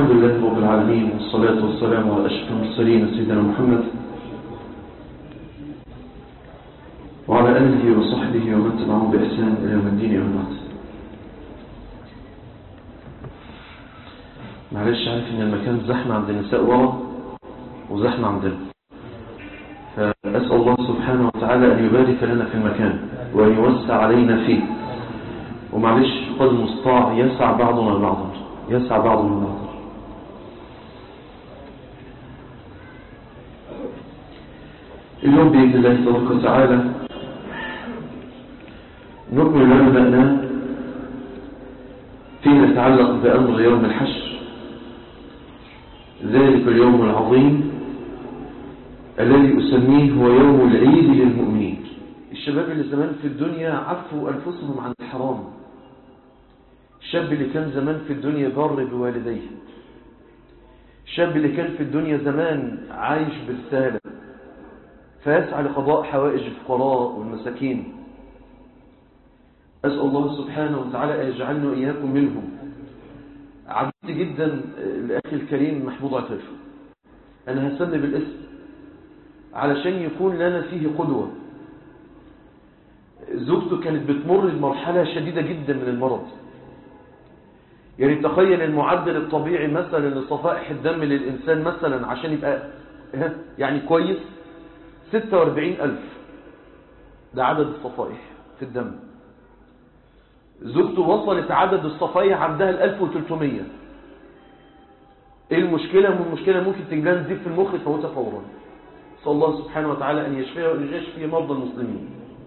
الحمد لله رب العالمين والصلاة والسلام على أشرف المرسلين سيدنا محمد وعلى آله وصحبه ومن تبعهم بإحسان إلى يوم الدين أما بعد معلش عارف إن المكان زحمة عند النساء ورا وزحمة عندنا فأسأل الله سبحانه وتعالى أن يبارك لنا في المكان وأن يوسع علينا فيه ومعلش قد المستطاع يسع بعضنا بعضا يسع بعضنا بعضا اليوم بإذن الله تبارك وتعالى نكمل ما بدأناه فيما يتعلق بأمر يوم الحشر ذلك اليوم العظيم الذي أسميه هو يوم العيد للمؤمنين الشباب اللي زمان في الدنيا عفوا أنفسهم عن الحرام الشاب اللي كان زمان في الدنيا بر بوالديه الشاب اللي كان في الدنيا زمان عايش برسالة فيسعى لقضاء حوائج الفقراء والمساكين أسأل الله سبحانه وتعالى أن يجعلنا وإياكم منهم عبدت جدا لأخي الكريم محمود عطيف أنا هسمي بالاسم علشان يكون لنا فيه قدوة زوجته كانت بتمر بمرحلة شديدة جدا من المرض يعني تخيل المعدل الطبيعي مثلا لصفائح الدم للإنسان مثلا عشان يبقى يعني كويس 46 ألف ده عدد الصفائح في الدم زوجته وصلت عدد الصفائح عندها ال 1300 ايه المشكلة من المشكلة ممكن تجيب لها نزيف في المخ تموتها فورا صلى الله سبحانه وتعالى أن يشفيها وأن يشفي مرضى المسلمين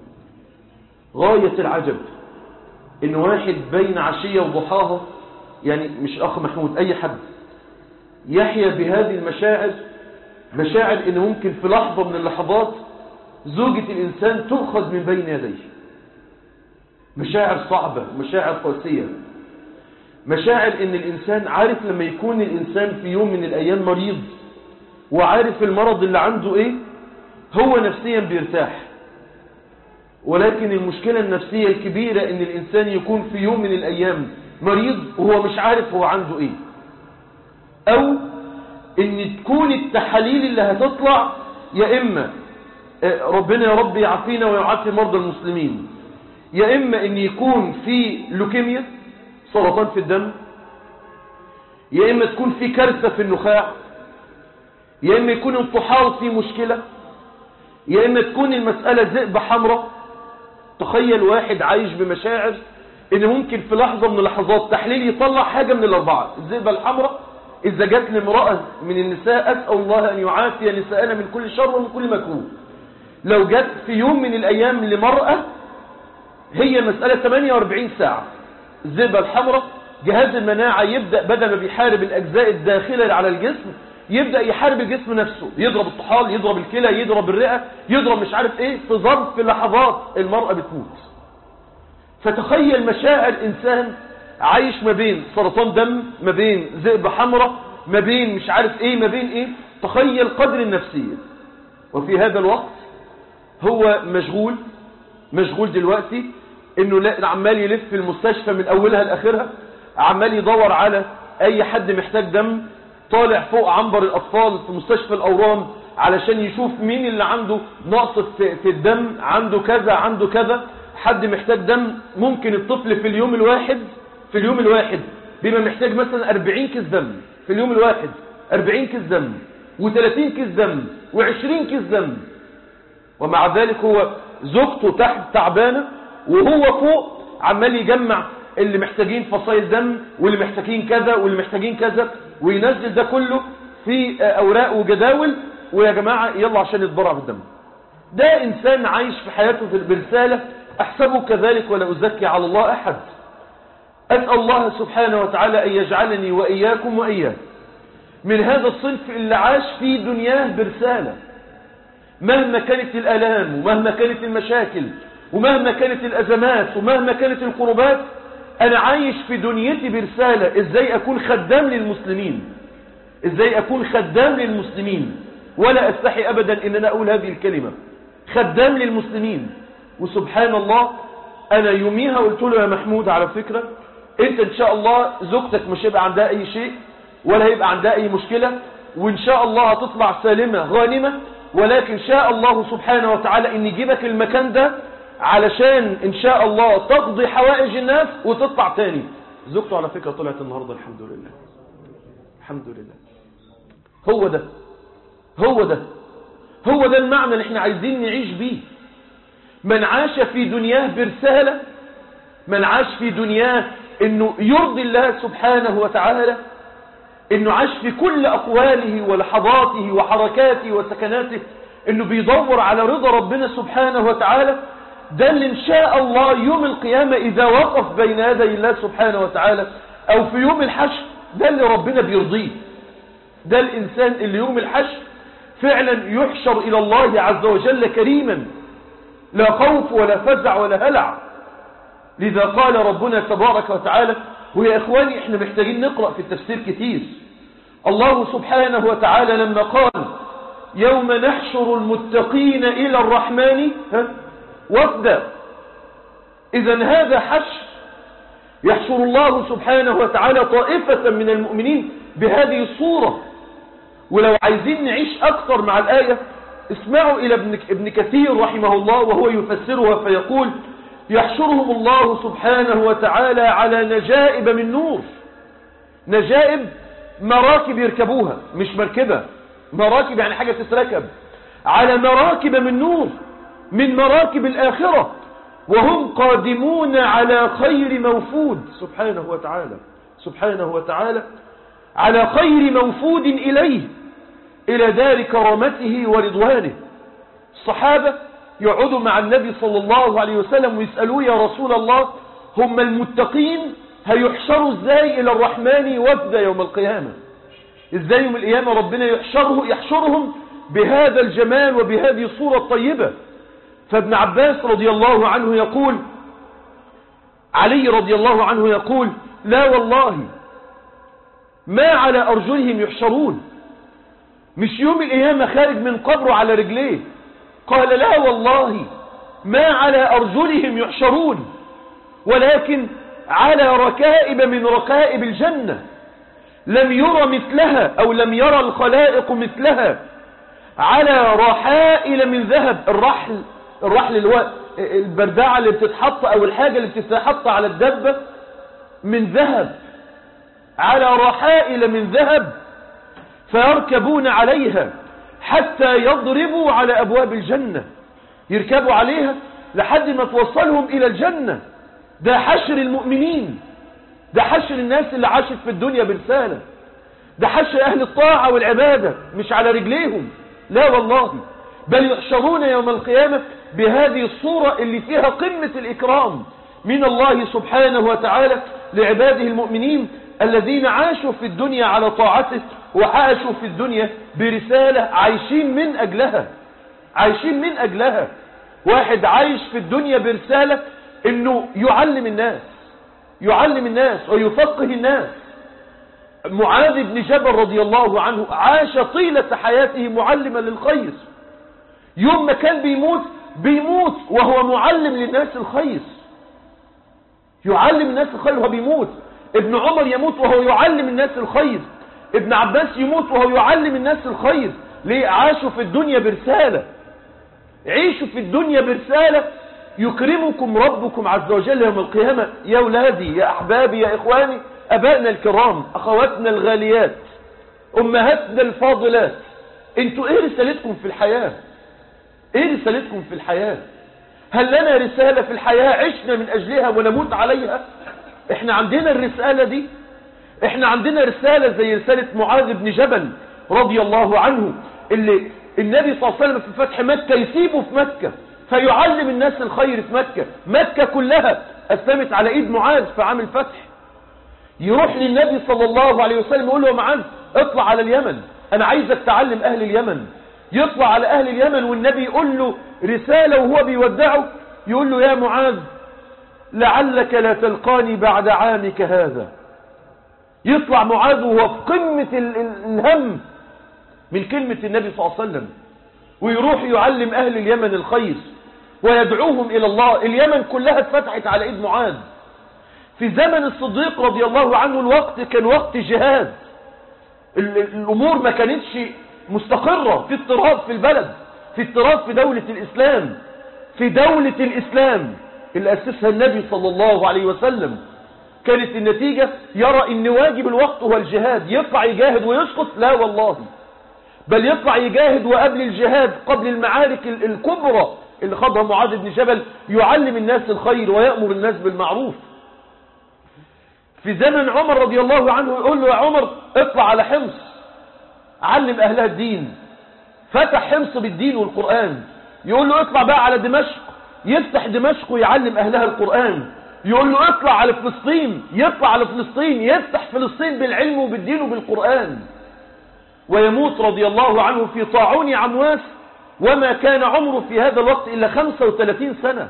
غاية العجب إن واحد بين عشية وضحاها يعني مش أخ محمود أي حد يحيا بهذه المشاعر مشاعر إن ممكن في لحظة من اللحظات زوجة الإنسان تؤخذ من بين يديه مشاعر صعبة مشاعر قاسية مشاعر إن الإنسان عارف لما يكون الإنسان في يوم من الأيام مريض وعارف المرض اللي عنده إيه هو نفسيا بيرتاح ولكن المشكلة النفسية الكبيرة إن الإنسان يكون في يوم من الأيام مريض وهو مش عارف هو عنده إيه أو إن تكون التحاليل اللي هتطلع يا إما ربنا يا رب يعافينا ويعافي مرضى المسلمين يا إما إن يكون في لوكيميا سرطان في الدم يا إما تكون في كارثة في النخاع يا إما يكون انطحال في مشكلة يا إما تكون المسألة ذئبة حمراء تخيل واحد عايش بمشاعر إن ممكن في لحظة من اللحظات تحليل يطلع حاجة من الأربعة الذئبة الحمراء إذا جات لامرأة من النساء أسأل الله أن يعافي نساءنا من كل شر ومن كل مكروه لو جات في يوم من الأيام لمرأة هي مسألة 48 ساعة الذئبة الحمراء جهاز المناعة يبدأ بدل ما بيحارب الأجزاء الداخلة على الجسم يبدأ يحارب الجسم نفسه يضرب الطحال يضرب الكلى يضرب الرئة يضرب مش عارف ايه في ظرف لحظات المرأة بتموت فتخيل مشاعر إنسان عايش ما بين سرطان دم ما بين ذئبة حمراء ما بين مش عارف ايه ما بين ايه تخيل قدر النفسية وفي هذا الوقت هو مشغول مشغول دلوقتي انه عمال يلف في المستشفى من اولها لاخرها عمال يدور على اي حد محتاج دم طالع فوق عنبر الاطفال في مستشفى الاورام علشان يشوف مين اللي عنده نقص في الدم عنده كذا عنده كذا حد محتاج دم ممكن الطفل في اليوم الواحد في اليوم الواحد بيبقى محتاج مثلا 40 كيس دم في اليوم الواحد 40 كيس دم و30 كيس دم و20 كيس دم ومع ذلك هو زوجته تحت تعبانه وهو فوق عمال يجمع اللي محتاجين فصائل دم واللي محتاجين كذا واللي محتاجين كذا وينزل ده كله في اوراق وجداول ويا جماعة يلا عشان يتبرع بالدم ده انسان عايش في حياته في برسالة احسبه كذلك ولا ازكي على الله احد اسأل الله سبحانه وتعالى ان يجعلني واياكم واياه من هذا الصنف اللي عاش في دنياه برسالة مهما كانت الالام ومهما كانت المشاكل ومهما كانت الأزمات ومهما كانت القربات أنا عايش في دنيتي برسالة إزاي أكون خدام للمسلمين إزاي أكون خدام للمسلمين ولا أستحي أبدا إن أنا أقول هذه الكلمة خدام للمسلمين وسبحان الله أنا يوميها قلت له يا محمود على فكرة أنت إن شاء الله زوجتك مش هيبقى عندها أي شيء ولا هيبقى عندها أي مشكلة وإن شاء الله هتطلع سالمة غانمة ولكن شاء الله سبحانه وتعالى إن يجيبك المكان ده علشان إن شاء الله تقضي حوائج الناس وتطلع تاني زوجته على فكرة طلعت النهاردة الحمد لله الحمد لله هو ده هو ده هو ده المعنى اللي احنا عايزين نعيش بيه من عاش في دنياه برسالة من عاش في دنياه انه يرضي الله سبحانه وتعالى انه عاش في كل اقواله ولحظاته وحركاته وسكناته انه بيدور على رضا ربنا سبحانه وتعالى ده اللي ان شاء الله يوم القيامة اذا وقف بين يدي الله سبحانه وتعالى او في يوم الحشر ده اللي ربنا بيرضيه ده الانسان اللي يوم الحشر فعلا يحشر الى الله عز وجل كريما لا خوف ولا فزع ولا هلع لذا قال ربنا تبارك وتعالى ويا إخواني احنا محتاجين نقرأ في التفسير كتير الله سبحانه وتعالى لما قال يوم نحشر المتقين إلى الرحمن وفدا إذا هذا حشر يحشر الله سبحانه وتعالى طائفة من المؤمنين بهذه الصورة ولو عايزين نعيش أكثر مع الآية اسمعوا إلى ابن, ابن كثير رحمه الله وهو يفسرها فيقول يحشرهم الله سبحانه وتعالى على نجائب من نور نجائب مراكب يركبوها مش مركبة مراكب يعني حاجة تتركب على مراكب من نور من مراكب الآخرة وهم قادمون على خير موفود سبحانه وتعالى سبحانه وتعالى على خير موفود إليه إلى دار كرامته ورضوانه الصحابة يقعدوا مع النبي صلى الله عليه وسلم ويسألوه يا رسول الله هم المتقين هيحشروا ازاي إلى الرحمن وفد يوم القيامة ازاي يوم القيامة ربنا يحشره يحشرهم بهذا الجمال وبهذه الصورة الطيبة فابن عباس رضي الله عنه يقول علي رضي الله عنه يقول لا والله ما على أرجلهم يحشرون مش يوم القيامة خارج من قبره على رجليه قال لا والله ما على أرجلهم يحشرون ولكن على ركائب من ركائب الجنة لم يرى مثلها أو لم يرى الخلائق مثلها على رحائل من ذهب الرحل الرحل اللي هو البردعة اللي بتتحط أو الحاجة اللي بتتحط على الدبة من ذهب على رحائل من ذهب فيركبون عليها حتى يضربوا على أبواب الجنة يركبوا عليها لحد ما توصلهم إلى الجنة ده حشر المؤمنين ده حشر الناس اللي عاشت في الدنيا برسالة ده حشر أهل الطاعة والعبادة مش على رجليهم لا والله بل يحشرون يوم القيامة بهذه الصورة اللي فيها قمة الإكرام من الله سبحانه وتعالى لعباده المؤمنين الذين عاشوا في الدنيا على طاعته وعاشوا في الدنيا برسالة عايشين من أجلها عايشين من أجلها واحد عايش في الدنيا برسالة انه يعلم الناس يعلم الناس ويفقه الناس معاذ بن جبل رضي الله عنه عاش طيلة حياته معلما للخير يوم ما كان بيموت بيموت وهو معلم للناس الخير يعلم الناس الخير وهو بيموت ابن عمر يموت وهو يعلم الناس الخير ابن عباس يموت وهو يعلم الناس الخير ليه عاشوا في الدنيا برسالة عيشوا في الدنيا برسالة يكرمكم ربكم عز وجل يوم القيامة يا أولادي يا أحبابي يا إخواني أبائنا الكرام أخواتنا الغاليات أمهاتنا الفاضلات انتوا ايه رسالتكم في الحياة ايه رسالتكم في الحياة هل لنا رسالة في الحياة عشنا من أجلها ونموت عليها احنا عندنا الرسالة دي احنا عندنا رسالة زي رسالة معاذ بن جبل رضي الله عنه اللي النبي صلى الله عليه وسلم في فتح مكة يسيبه في مكة فيعلم الناس الخير في مكة مكة كلها أسلمت على إيد معاذ في عام الفتح يروح للنبي صلى الله عليه وسلم يقول له معاذ اطلع على اليمن أنا عايزك تعلم أهل اليمن يطلع على أهل اليمن والنبي يقول له رسالة وهو بيودعه يقول له يا معاذ لعلك لا تلقاني بعد عامك هذا يطلع معاذ وهو في قمة الهم من كلمة النبي صلى الله عليه وسلم ويروح يعلم أهل اليمن الخير ويدعوهم إلى الله اليمن كلها اتفتحت على إيد معاذ في زمن الصديق رضي الله عنه الوقت كان وقت جهاد ال- الأمور ما كانتش مستقرة في اضطراب في البلد في اضطراب في دولة الإسلام في دولة الإسلام اللي أسسها النبي صلى الله عليه وسلم كانت النتيجة يرى ان واجب الوقت هو الجهاد يطلع يجاهد ويسقط لا والله بل يطلع يجاهد وقبل الجهاد قبل المعارك ال- الكبرى اللي خاضها معاذ بن جبل يعلم الناس الخير ويأمر الناس بالمعروف في زمن عمر رضي الله عنه يقول له يا عمر اطلع على حمص علم أهلها الدين فتح حمص بالدين والقرآن يقول له اطلع بقى على دمشق يفتح دمشق ويعلم أهلها القرآن يقول له اطلع على فلسطين يطلع على فلسطين يفتح فلسطين بالعلم وبالدين وبالقرآن ويموت رضي الله عنه في طاعون عمواس وما كان عمره في هذا الوقت إلا 35 سنة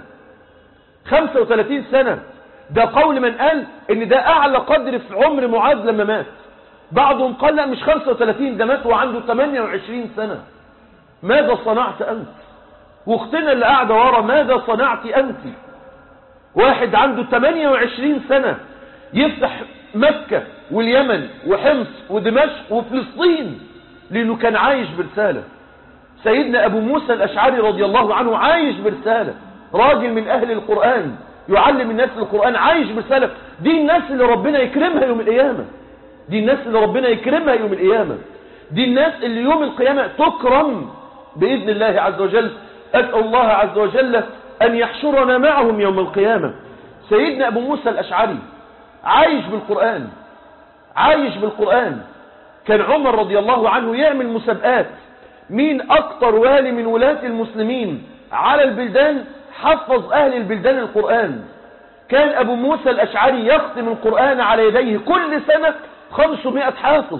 35 سنة ده قول من قال ان ده اعلى قدر في عمر معاذ لما مات بعضهم قال لا مش 35 ده مات وعنده 28 سنة ماذا صنعت أنت واختنا اللي قاعدة ورا ماذا صنعت أنت واحد عنده 28 سنة يفتح مكة واليمن وحمص ودمشق وفلسطين لأنه كان عايش برسالة سيدنا أبو موسى الأشعري رضي الله عنه عايش برسالة راجل من أهل القرآن يعلم الناس القرآن عايش برسالة دي الناس اللي ربنا يكرمها يوم القيامة دي الناس اللي ربنا يكرمها يوم القيامة دي الناس اللي يوم القيامة تكرم بإذن الله عز وجل أسأل الله عز وجل أن يحشرنا معهم يوم القيامة سيدنا أبو موسى الأشعري عايش بالقرآن عايش بالقرآن كان عمر رضي الله عنه يعمل مسابقات مين أكتر والي من ولاة المسلمين على البلدان حفظ أهل البلدان القرآن كان أبو موسى الأشعري يختم القرآن على يديه كل سنة 500 حافظ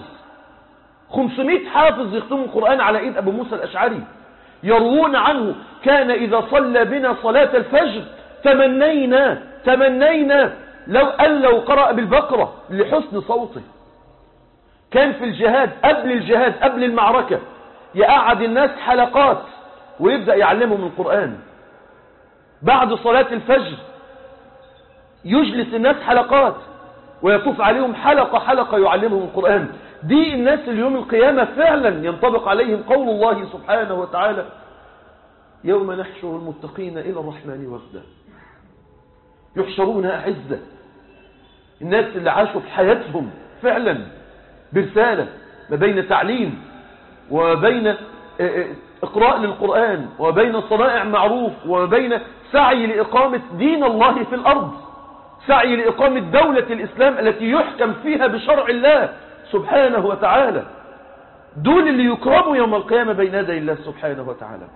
500 حافظ يختموا القرآن على إيد أبو موسى الأشعري يروون عنه كان إذا صلى بنا صلاة الفجر تمنينا تمنينا لو أن لو قرأ بالبقرة لحسن صوته كان في الجهاد قبل الجهاد قبل المعركة يقعد الناس حلقات ويبدأ يعلمهم القرآن بعد صلاة الفجر يجلس الناس حلقات ويطوف عليهم حلقة حلقة يعلمهم القرآن دي الناس اليوم القيامة فعلا ينطبق عليهم قول الله سبحانه وتعالى يوم نحشر المتقين إلى الرحمن وفدا يحشرون أعزة الناس اللي عاشوا في حياتهم فعلا برسالة ما بين تعليم وبين اقراء للقرآن وبين صنائع معروف وبين سعي لإقامة دين الله في الأرض سعي لإقامة دولة الإسلام التي يحكم فيها بشرع الله سبحانه وتعالى دول اللي يكرموا يوم القيامة بين يدي الله سبحانه وتعالى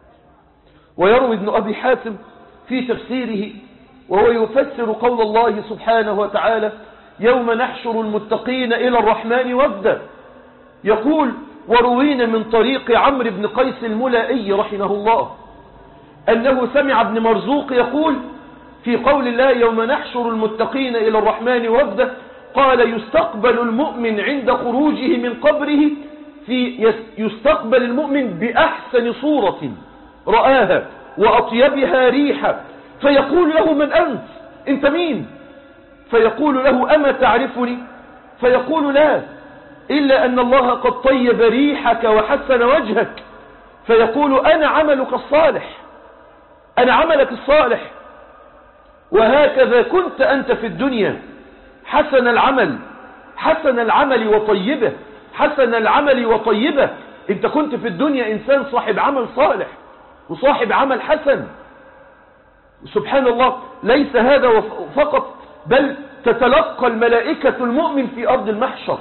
ويروي ابن أبي حاتم في تفسيره وهو يفسر قول الله سبحانه وتعالى يوم نحشر المتقين إلى الرحمن وفدا يقول وروينا من طريق عمرو بن قيس الملائي رحمه الله أنه سمع ابن مرزوق يقول في قول الله يوم نحشر المتقين إلى الرحمن وفدا قال يستقبل المؤمن عند خروجه من قبره في يستقبل المؤمن بأحسن صورة رآها وأطيبها ريحا فيقول له من أنت أنت مين فيقول له أما تعرفني فيقول لا إلا أن الله قد طيب ريحك وحسن وجهك فيقول أنا عملك الصالح أنا عملك الصالح وهكذا كنت أنت في الدنيا حسن العمل حسن العمل وطيبه حسن العمل وطيبه انت كنت في الدنيا انسان صاحب عمل صالح وصاحب عمل حسن سبحان الله ليس هذا فقط بل تتلقى الملائكة المؤمن في أرض المحشر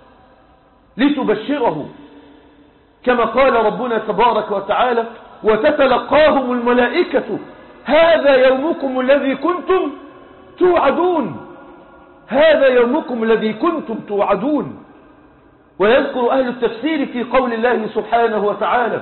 لتبشره كما قال ربنا تبارك وتعالى وتتلقاهم الملائكة هذا يومكم الذي كنتم توعدون هذا يومكم الذي كنتم توعدون ويذكر أهل التفسير في قول الله سبحانه وتعالى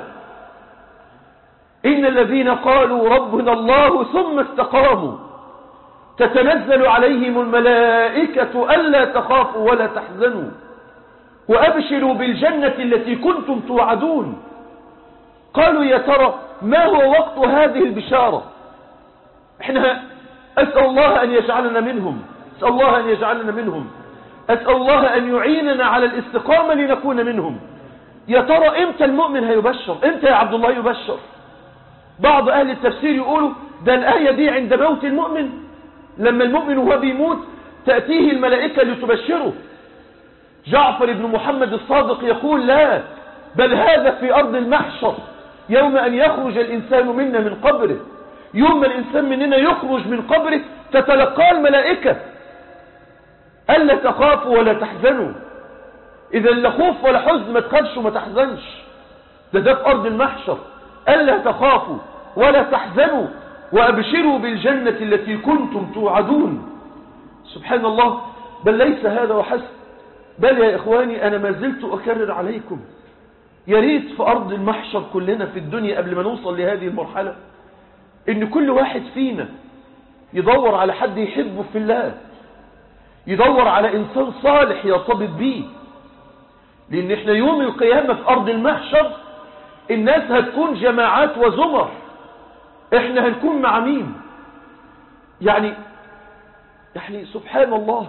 إن الذين قالوا ربنا الله ثم استقاموا تتنزل عليهم الملائكة ألا تخافوا ولا تحزنوا وأبشروا بالجنة التي كنتم توعدون قالوا يا ترى ما هو وقت هذه البشارة احنا أسأل الله أن يجعلنا منهم أسأل الله أن يجعلنا منهم أسأل الله أن يعيننا على الاستقامة لنكون منهم يا ترى امتى المؤمن هيبشر امتى يا عبد الله يبشر بعض أهل التفسير يقولوا ده الآية دي عند موت المؤمن لما المؤمن وهو بيموت تأتيه الملائكة لتبشره جعفر بن محمد الصادق يقول لا بل هذا في أرض المحشر يوم أن يخرج الإنسان منا من قبره يوم ما الإنسان مننا يخرج من قبره تتلقى الملائكة ألا تخافوا ولا تحزنوا إذا لا خوف ولا حزن ما تخافش وما تحزنش ده ده في أرض المحشر ألا تخافوا ولا تحزنوا وأبشروا بالجنة التي كنتم توعدون سبحان الله بل ليس هذا وحسب بل يا إخواني أنا ما زلت أكرر عليكم يا ريت في أرض المحشر كلنا في الدنيا قبل ما نوصل لهذه المرحلة إن كل واحد فينا يدور على حد يحبه في الله يدور على إنسان صالح يرتبط بيه لأن احنا يوم القيامة في أرض المحشر الناس هتكون جماعات وزمر احنا هنكون مع مين يعني يعني سبحان الله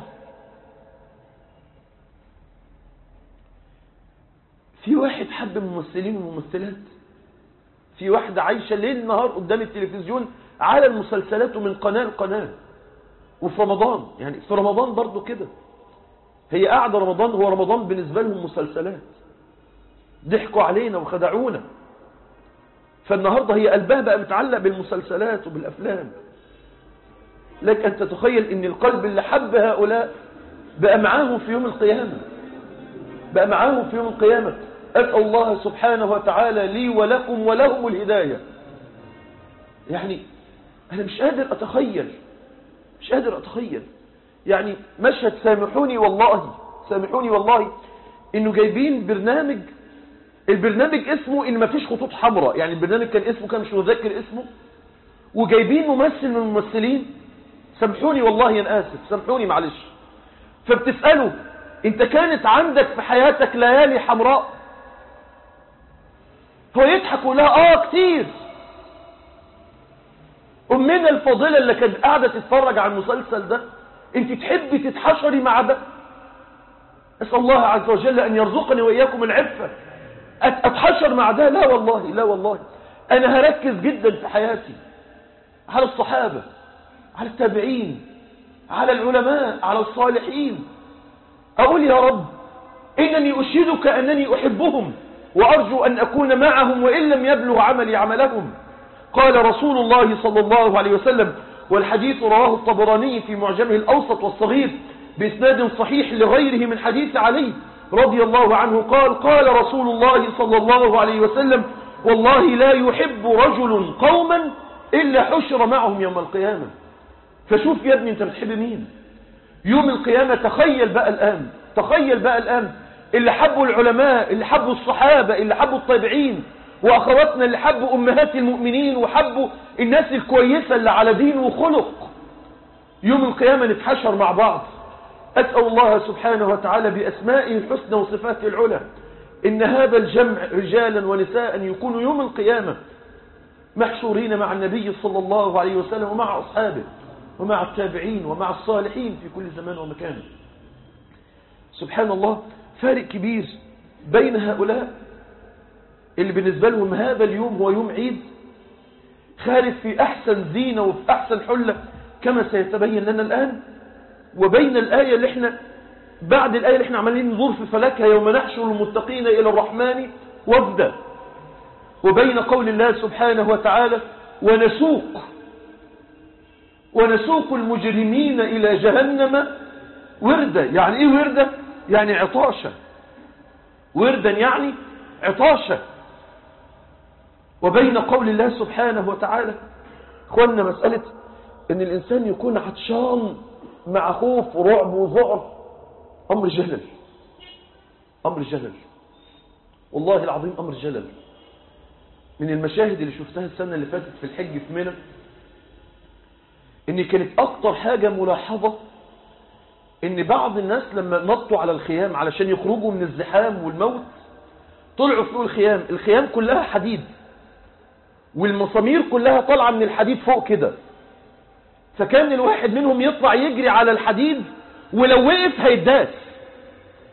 في واحد حب الممثلين والممثلات في واحدة عايشة ليل نهار قدام التلفزيون على المسلسلات ومن قناة لقناة وفي رمضان يعني في رمضان برضو كده هي قاعدة رمضان هو رمضان بالنسبة لهم مسلسلات ضحكوا علينا وخدعونا فالنهاردة هي قلبها بقى متعلق بالمسلسلات وبالأفلام لك أن تتخيل أن القلب اللي حب هؤلاء بقى معاهم في يوم القيامة بقى معاهم في يوم القيامة أسأل الله سبحانه وتعالى لي ولكم ولهم الهداية يعني أنا مش قادر أتخيل مش قادر أتخيل يعني مشهد سامحوني والله سامحوني والله إنه جايبين برنامج البرنامج اسمه إن مفيش خطوط حمراء يعني البرنامج كان اسمه كان مش مذكر اسمه وجايبين ممثل من الممثلين سامحوني والله أنا آسف سامحوني معلش فبتسأله انت كانت عندك في حياتك ليالي حمراء هو يضحك ويقول لها اه كتير امنا الفاضله اللي كانت قاعده تتفرج على المسلسل ده انت تحبي تتحشري مع ده اسال الله عز وجل ان يرزقني واياكم العفه اتحشر مع ده لا والله لا والله انا هركز جدا في حياتي على الصحابه على التابعين على العلماء على الصالحين أقول يا رب إنني أشهدك أنني أحبهم وأرجو أن أكون معهم وإن لم يبلغ عملي عملهم قال رسول الله صلى الله عليه وسلم والحديث رواه الطبراني في معجمه الأوسط والصغير بإسناد صحيح لغيره من حديث علي رضي الله عنه قال قال رسول الله صلى الله عليه وسلم والله لا يحب رجل قوما إلا حشر معهم يوم القيامة فشوف يا ابني انت بتحب مين يوم القيامة تخيل بقى الآن تخيل بقى الآن اللي حبوا العلماء اللي حبوا الصحابة اللي حبوا الطابعين وأخواتنا اللي حبوا أمهات المؤمنين وحبوا الناس الكويسة اللي على دين وخلق يوم القيامة نتحشر مع بعض أسأل الله سبحانه وتعالى بأسمائه الحسنى وصفاته العلى إن هذا الجمع رجالا ونساء يكون يوم القيامة محشورين مع النبي صلى الله عليه وسلم ومع أصحابه ومع التابعين ومع الصالحين في كل زمان ومكان سبحان الله فارق كبير بين هؤلاء اللي بالنسبة لهم هذا اليوم هو يوم عيد خارج في أحسن زينة وفي أحسن حلة كما سيتبين لنا الآن وبين الآية اللي احنا بعد الآية اللي احنا عمالين نزور في فلكها يوم نحشر المتقين إلى الرحمن وفدا وبين قول الله سبحانه وتعالى ونسوق ونسوق المجرمين إلى جهنم وردا يعني إيه وردا؟ يعني عطاشا وردا يعني عطاشا وبين قول الله سبحانه وتعالى اخوانا مسألة ان الانسان يكون عطشان مع خوف ورعب وذعر امر جلل امر جلل والله العظيم امر جلل من المشاهد اللي شفتها السنة اللي فاتت في الحج في منى ان كانت اكتر حاجة ملاحظة ان بعض الناس لما نطوا على الخيام علشان يخرجوا من الزحام والموت طلعوا فوق الخيام الخيام كلها حديد والمسامير كلها طالعة من الحديد فوق كده فكان الواحد منهم يطلع يجري على الحديد ولو وقف هيداس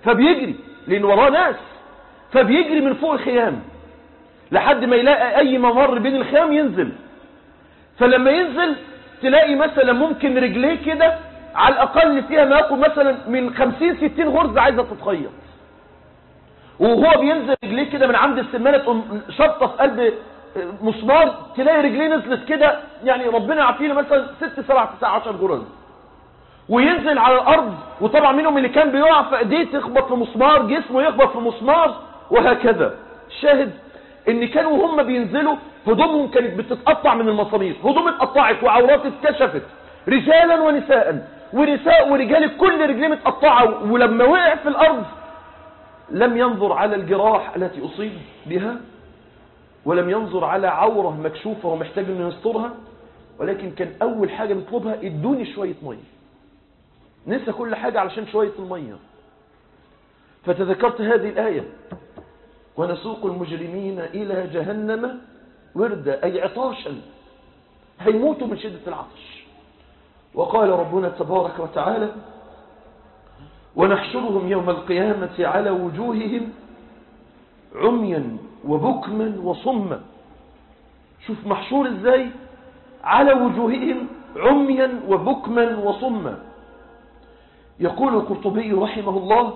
فبيجري لان وراه ناس فبيجري من فوق الخيام لحد ما يلاقي اي ممر بين الخيام ينزل فلما ينزل تلاقي مثلا ممكن رجليه كده على الاقل فيها ما يقول مثلا من 50 60 غرزه عايزه تتخيط وهو بينزل رجليه كده من عند السمانه تقوم شطه في قلب مسمار تلاقي رجليه نزلت كده يعني ربنا يعافينا مثلا 6 7 9 10 غرز وينزل على الارض وطبعا منهم اللي كان بيقع في ايديه تخبط في مسمار جسمه يخبط في مسمار وهكذا الشاهد ان كانوا هم بينزلوا هدومهم كانت بتتقطع من المسامير هدوم اتقطعت وعورات اتكشفت رجالا ونساء ونساء ورجال كل رجليه متقطعه ولما وقع في الارض لم ينظر على الجراح التي اصيب بها ولم ينظر على عوره مكشوفه ومحتاج انه يسترها ولكن كان اول حاجه بيطلبها ادوني شويه ميه نسى كل حاجه علشان شويه الميه فتذكرت هذه الايه ونسوق المجرمين إلى جهنم وردا أي عطاشا هيموتوا من شدة العطش وقال ربنا تبارك وتعالى ونحشرهم يوم القيامة على وجوههم عميا وبكما وصما شوف محشور ازاي على وجوههم عميا وبكما وصما يقول القرطبي رحمه الله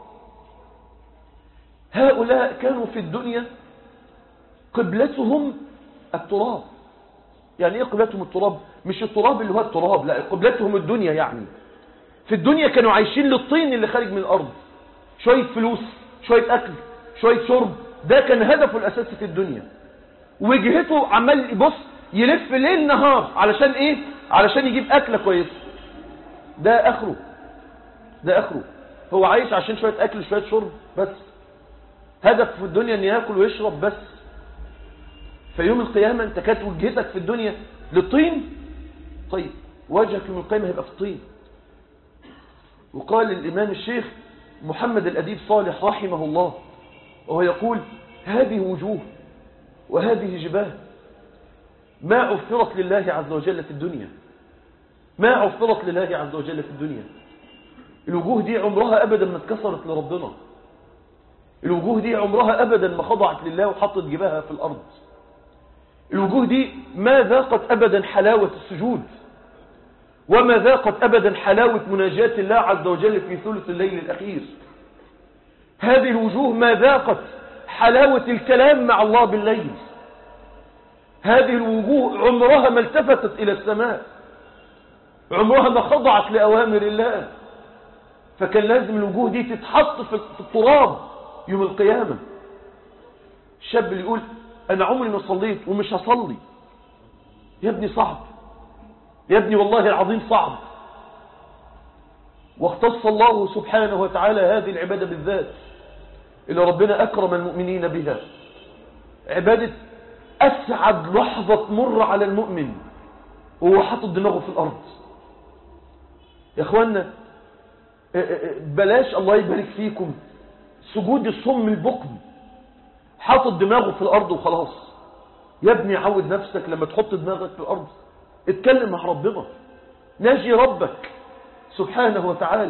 هؤلاء كانوا في الدنيا قبلتهم التراب يعني ايه قبلتهم التراب مش التراب اللي هو التراب لا قبلتهم الدنيا يعني في الدنيا كانوا عايشين للطين اللي خارج من الارض شوية فلوس شوية اكل شوية شرب ده كان هدفه الاساسي في الدنيا وجهته عمال يبص يلف ليل نهار علشان ايه علشان يجيب اكلة كويسة ده اخره ده اخره هو عايش عشان شوية اكل شوية شرب بس هدف في الدنيا ان ياكل ويشرب بس في يوم القيامة انت كانت وجهتك في الدنيا للطين طيب وجهك يوم القيامة هيبقى في الطين وقال الامام الشيخ محمد الاديب صالح رحمه الله وهو يقول هذه وجوه وهذه جباه ما عفرت لله عز وجل في الدنيا ما عفرت لله عز وجل في الدنيا الوجوه دي عمرها ابدا ما اتكسرت لربنا الوجوه دي عمرها أبدا ما خضعت لله وحطت جباهها في الأرض الوجوه دي ما ذاقت أبدا حلاوة السجود وما ذاقت أبدا حلاوة مناجاة الله عز وجل في ثلث الليل الأخير هذه الوجوه ما ذاقت حلاوة الكلام مع الله بالليل هذه الوجوه عمرها ما التفتت إلى السماء عمرها ما خضعت لأوامر الله فكان لازم الوجوه دي تتحط في التراب يوم القيامة الشاب اللي يقول أنا عمري ما صليت ومش هصلي يا ابني صعب يا ابني والله العظيم صعب واختص الله سبحانه وتعالى هذه العبادة بالذات اللي ربنا أكرم المؤمنين بها عبادة أسعد لحظة تمر على المؤمن وهو حاطط دماغه في الأرض يا أخوانا بلاش الله يبارك فيكم سجود الصم البكم حاطط دماغه في الأرض وخلاص يا ابني عود نفسك لما تحط دماغك في الأرض اتكلم مع ربنا ناجي ربك سبحانه وتعالى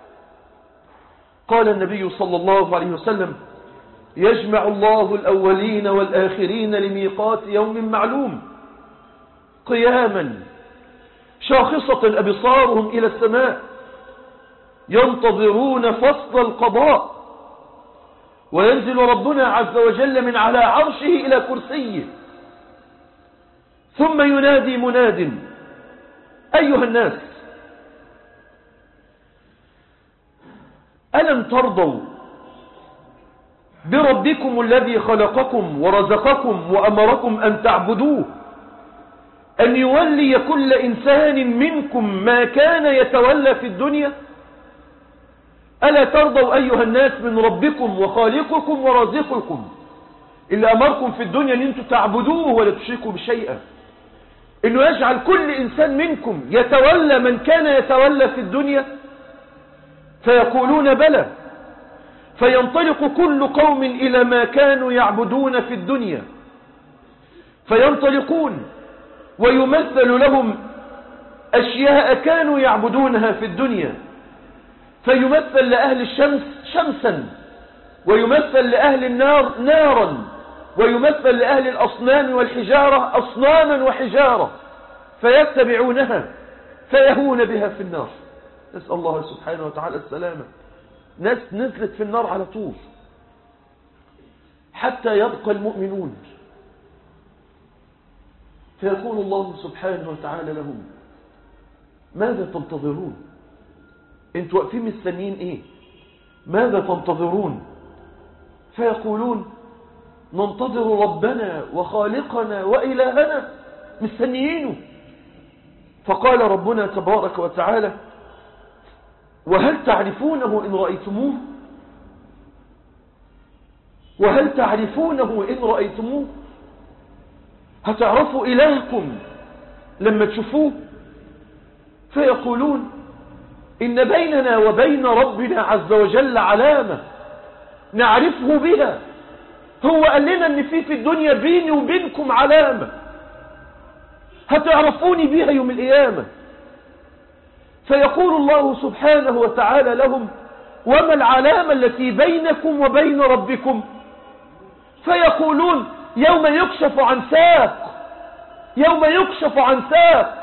قال النبي صلى الله عليه وسلم يجمع الله الأولين والآخرين لميقات يوم معلوم قياما شاخصة أبصارهم إلى السماء ينتظرون فصل القضاء وينزل ربنا عز وجل من على عرشه إلى كرسيه ثم ينادي مناد أيها الناس ألم ترضوا بربكم الذي خلقكم ورزقكم وأمركم أن تعبدوه أن يولي كل إنسان منكم ما كان يتولى في الدنيا ألا ترضوا أيها الناس من ربكم وخالقكم ورازقكم اللي أمركم في الدنيا أن أنتم تعبدوه ولا تشركوا بشيئا أنه يجعل كل إنسان منكم يتولى من كان يتولى في الدنيا فيقولون بلى فينطلق كل قوم إلى ما كانوا يعبدون في الدنيا فينطلقون ويمثل لهم أشياء كانوا يعبدونها في الدنيا فيمثل لأهل الشمس شمسا ويمثل لأهل النار نارا ويمثل لأهل الأصنام والحجارة أصناما وحجارة فيتبعونها فيهون بها في النار نسأل الله سبحانه وتعالى السلامة ناس نزلت في النار على طول حتى يبقى المؤمنون فيقول الله سبحانه وتعالى لهم ماذا تنتظرون انتوا واقفين مستنيين ايه ماذا تنتظرون فيقولون ننتظر ربنا وخالقنا وإلهنا مستنيينه فقال ربنا تبارك وتعالى وهل تعرفونه إن رأيتموه وهل تعرفونه إن رأيتموه هتعرفوا إلهكم لما تشوفوه فيقولون إن بيننا وبين ربنا عز وجل علامة نعرفه بها هو قال لنا ان في في الدنيا بيني وبينكم علامة هتعرفوني بها يوم القيامة فيقول الله سبحانه وتعالى لهم وما العلامة التي بينكم وبين ربكم فيقولون يوم يكشف عن ساق يوم يكشف عن ساق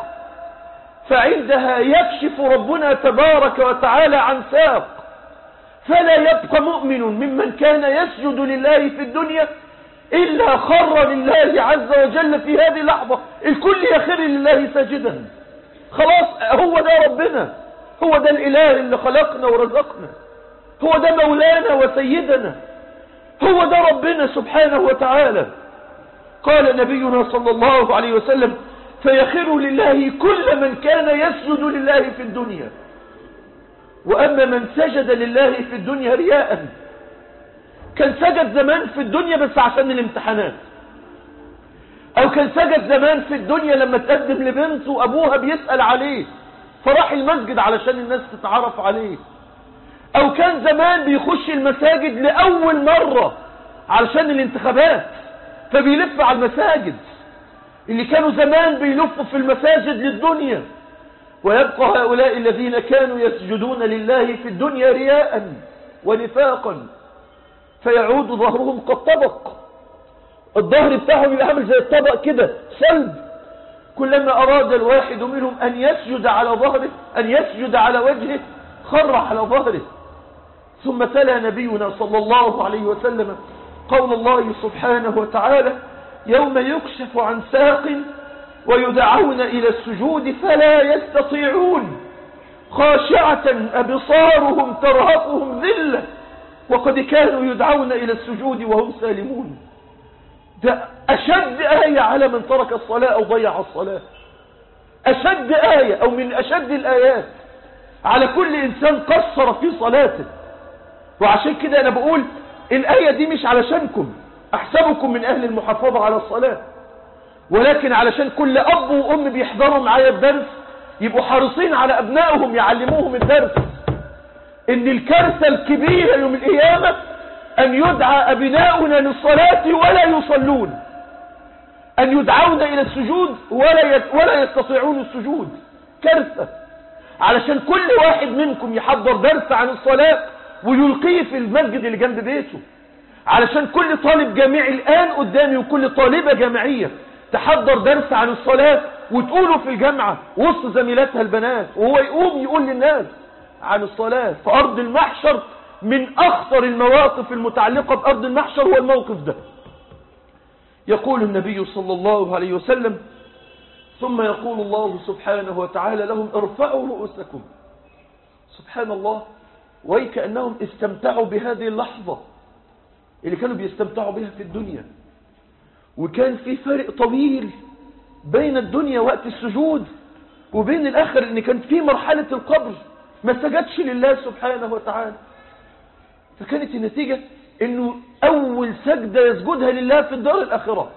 فعندها يكشف ربنا تبارك وتعالى عن ساق فلا يبقى مؤمن ممن كان يسجد لله في الدنيا إلا خر لله عز وجل في هذه اللحظة الكل يخر لله ساجدا خلاص هو ده ربنا هو ده الإله اللي خلقنا ورزقنا هو ده مولانا وسيدنا هو ده ربنا سبحانه وتعالى قال نبينا صلى الله عليه وسلم فيخر لله كل من كان يسجد لله في الدنيا وأما من سجد لله في الدنيا رياء كان سجد زمان في الدنيا بس عشان الامتحانات أو كان سجد زمان في الدنيا لما تقدم لبنته وأبوها بيسأل عليه فراح المسجد علشان الناس تتعرف عليه أو كان زمان بيخش المساجد لأول مرة علشان الانتخابات فبيلف على المساجد اللي كانوا زمان بيلفوا في المساجد للدنيا ويبقى هؤلاء الذين كانوا يسجدون لله في الدنيا رياء ونفاقا فيعود ظهرهم كالطبق الظهر بتاعهم يبقى عامل زي الطبق كده سلب كلما أراد الواحد منهم أن يسجد على ظهره أن يسجد على وجهه خر على ظهره ثم تلا نبينا صلى الله عليه وسلم قول الله سبحانه وتعالى يوم يكشف عن ساق ويدعون إلى السجود فلا يستطيعون خاشعة أبصارهم ترهقهم ذلة وقد كانوا يدعون إلى السجود وهم سالمون ده أشد آية على من ترك الصلاة أو ضيع الصلاة أشد آية أو من أشد الآيات على كل إنسان قصر في صلاته وعشان كده أنا بقول الآية دي مش علشانكم أحسبكم من أهل المحافظة على الصلاة ولكن علشان كل أب وأم بيحضروا معايا الدرس يبقوا حريصين على أبنائهم يعلموهم الدرس إن الكارثة الكبيرة يوم القيامة أن يدعى أبناؤنا للصلاة ولا يصلون أن يدعون إلى السجود ولا ولا يستطيعون السجود كارثة علشان كل واحد منكم يحضر درس عن الصلاة ويلقيه في المسجد اللي جنب بيته علشان كل طالب جامعي الآن قدامي وكل طالبة جامعية تحضر درس عن الصلاة وتقوله في الجامعة وسط زميلاتها البنات وهو يقوم يقول للناس عن الصلاة في أرض المحشر من أخطر المواقف المتعلقة بأرض المحشر هو الموقف ده يقول النبي صلى الله عليه وسلم ثم يقول الله سبحانه وتعالى لهم ارفعوا رؤوسكم سبحان الله ويكأنهم استمتعوا بهذه اللحظة اللي كانوا بيستمتعوا بها في الدنيا وكان في فرق طويل بين الدنيا وقت السجود وبين الآخر ان كان في مرحلة القبر ما سجدش لله سبحانه وتعالى فكانت النتيجة انه اول سجدة يسجدها لله في الدار الاخرة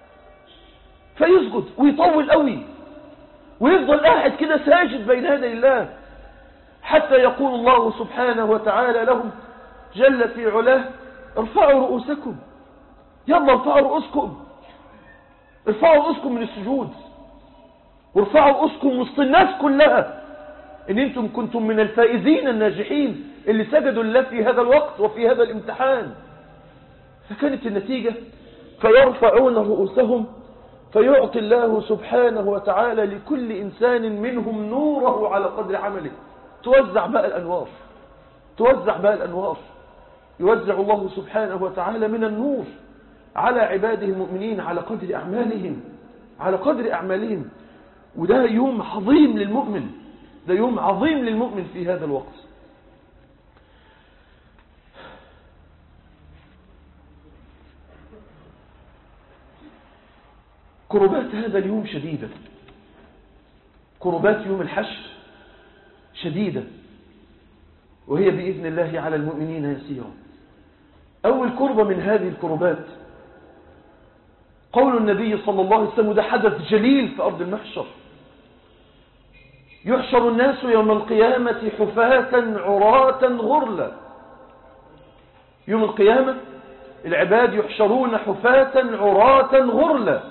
فيسجد ويطول قوي ويفضل قاعد كده ساجد بين يدي الله حتى يقول الله سبحانه وتعالى لهم جل في علاه ارفعوا رؤوسكم يلا ارفعوا رؤوسكم ارفعوا رؤوسكم من السجود وارفعوا رؤوسكم وسط الناس كلها ان انتم كنتم من الفائزين الناجحين اللي سجدوا لله في هذا الوقت وفي هذا الامتحان فكانت النتيجة فيرفعون رؤوسهم فيعطي الله سبحانه وتعالى لكل إنسان منهم نوره على قدر عمله توزع بقى الأنوار توزع بقى الأنوار يوزع الله سبحانه وتعالى من النور على عباده المؤمنين على قدر أعمالهم على قدر أعمالهم وده يوم عظيم للمؤمن ده يوم عظيم للمؤمن في هذا الوقت كربات هذا اليوم شديدة كربات يوم الحشر شديدة وهي بإذن الله على المؤمنين يسيرا أول كربة من هذه الكربات قول النبي صلى الله عليه وسلم ده حدث جليل في أرض المحشر يحشر الناس يوم القيامة حفاة عراة غرلا يوم القيامة العباد يحشرون حفاة عراة غرلا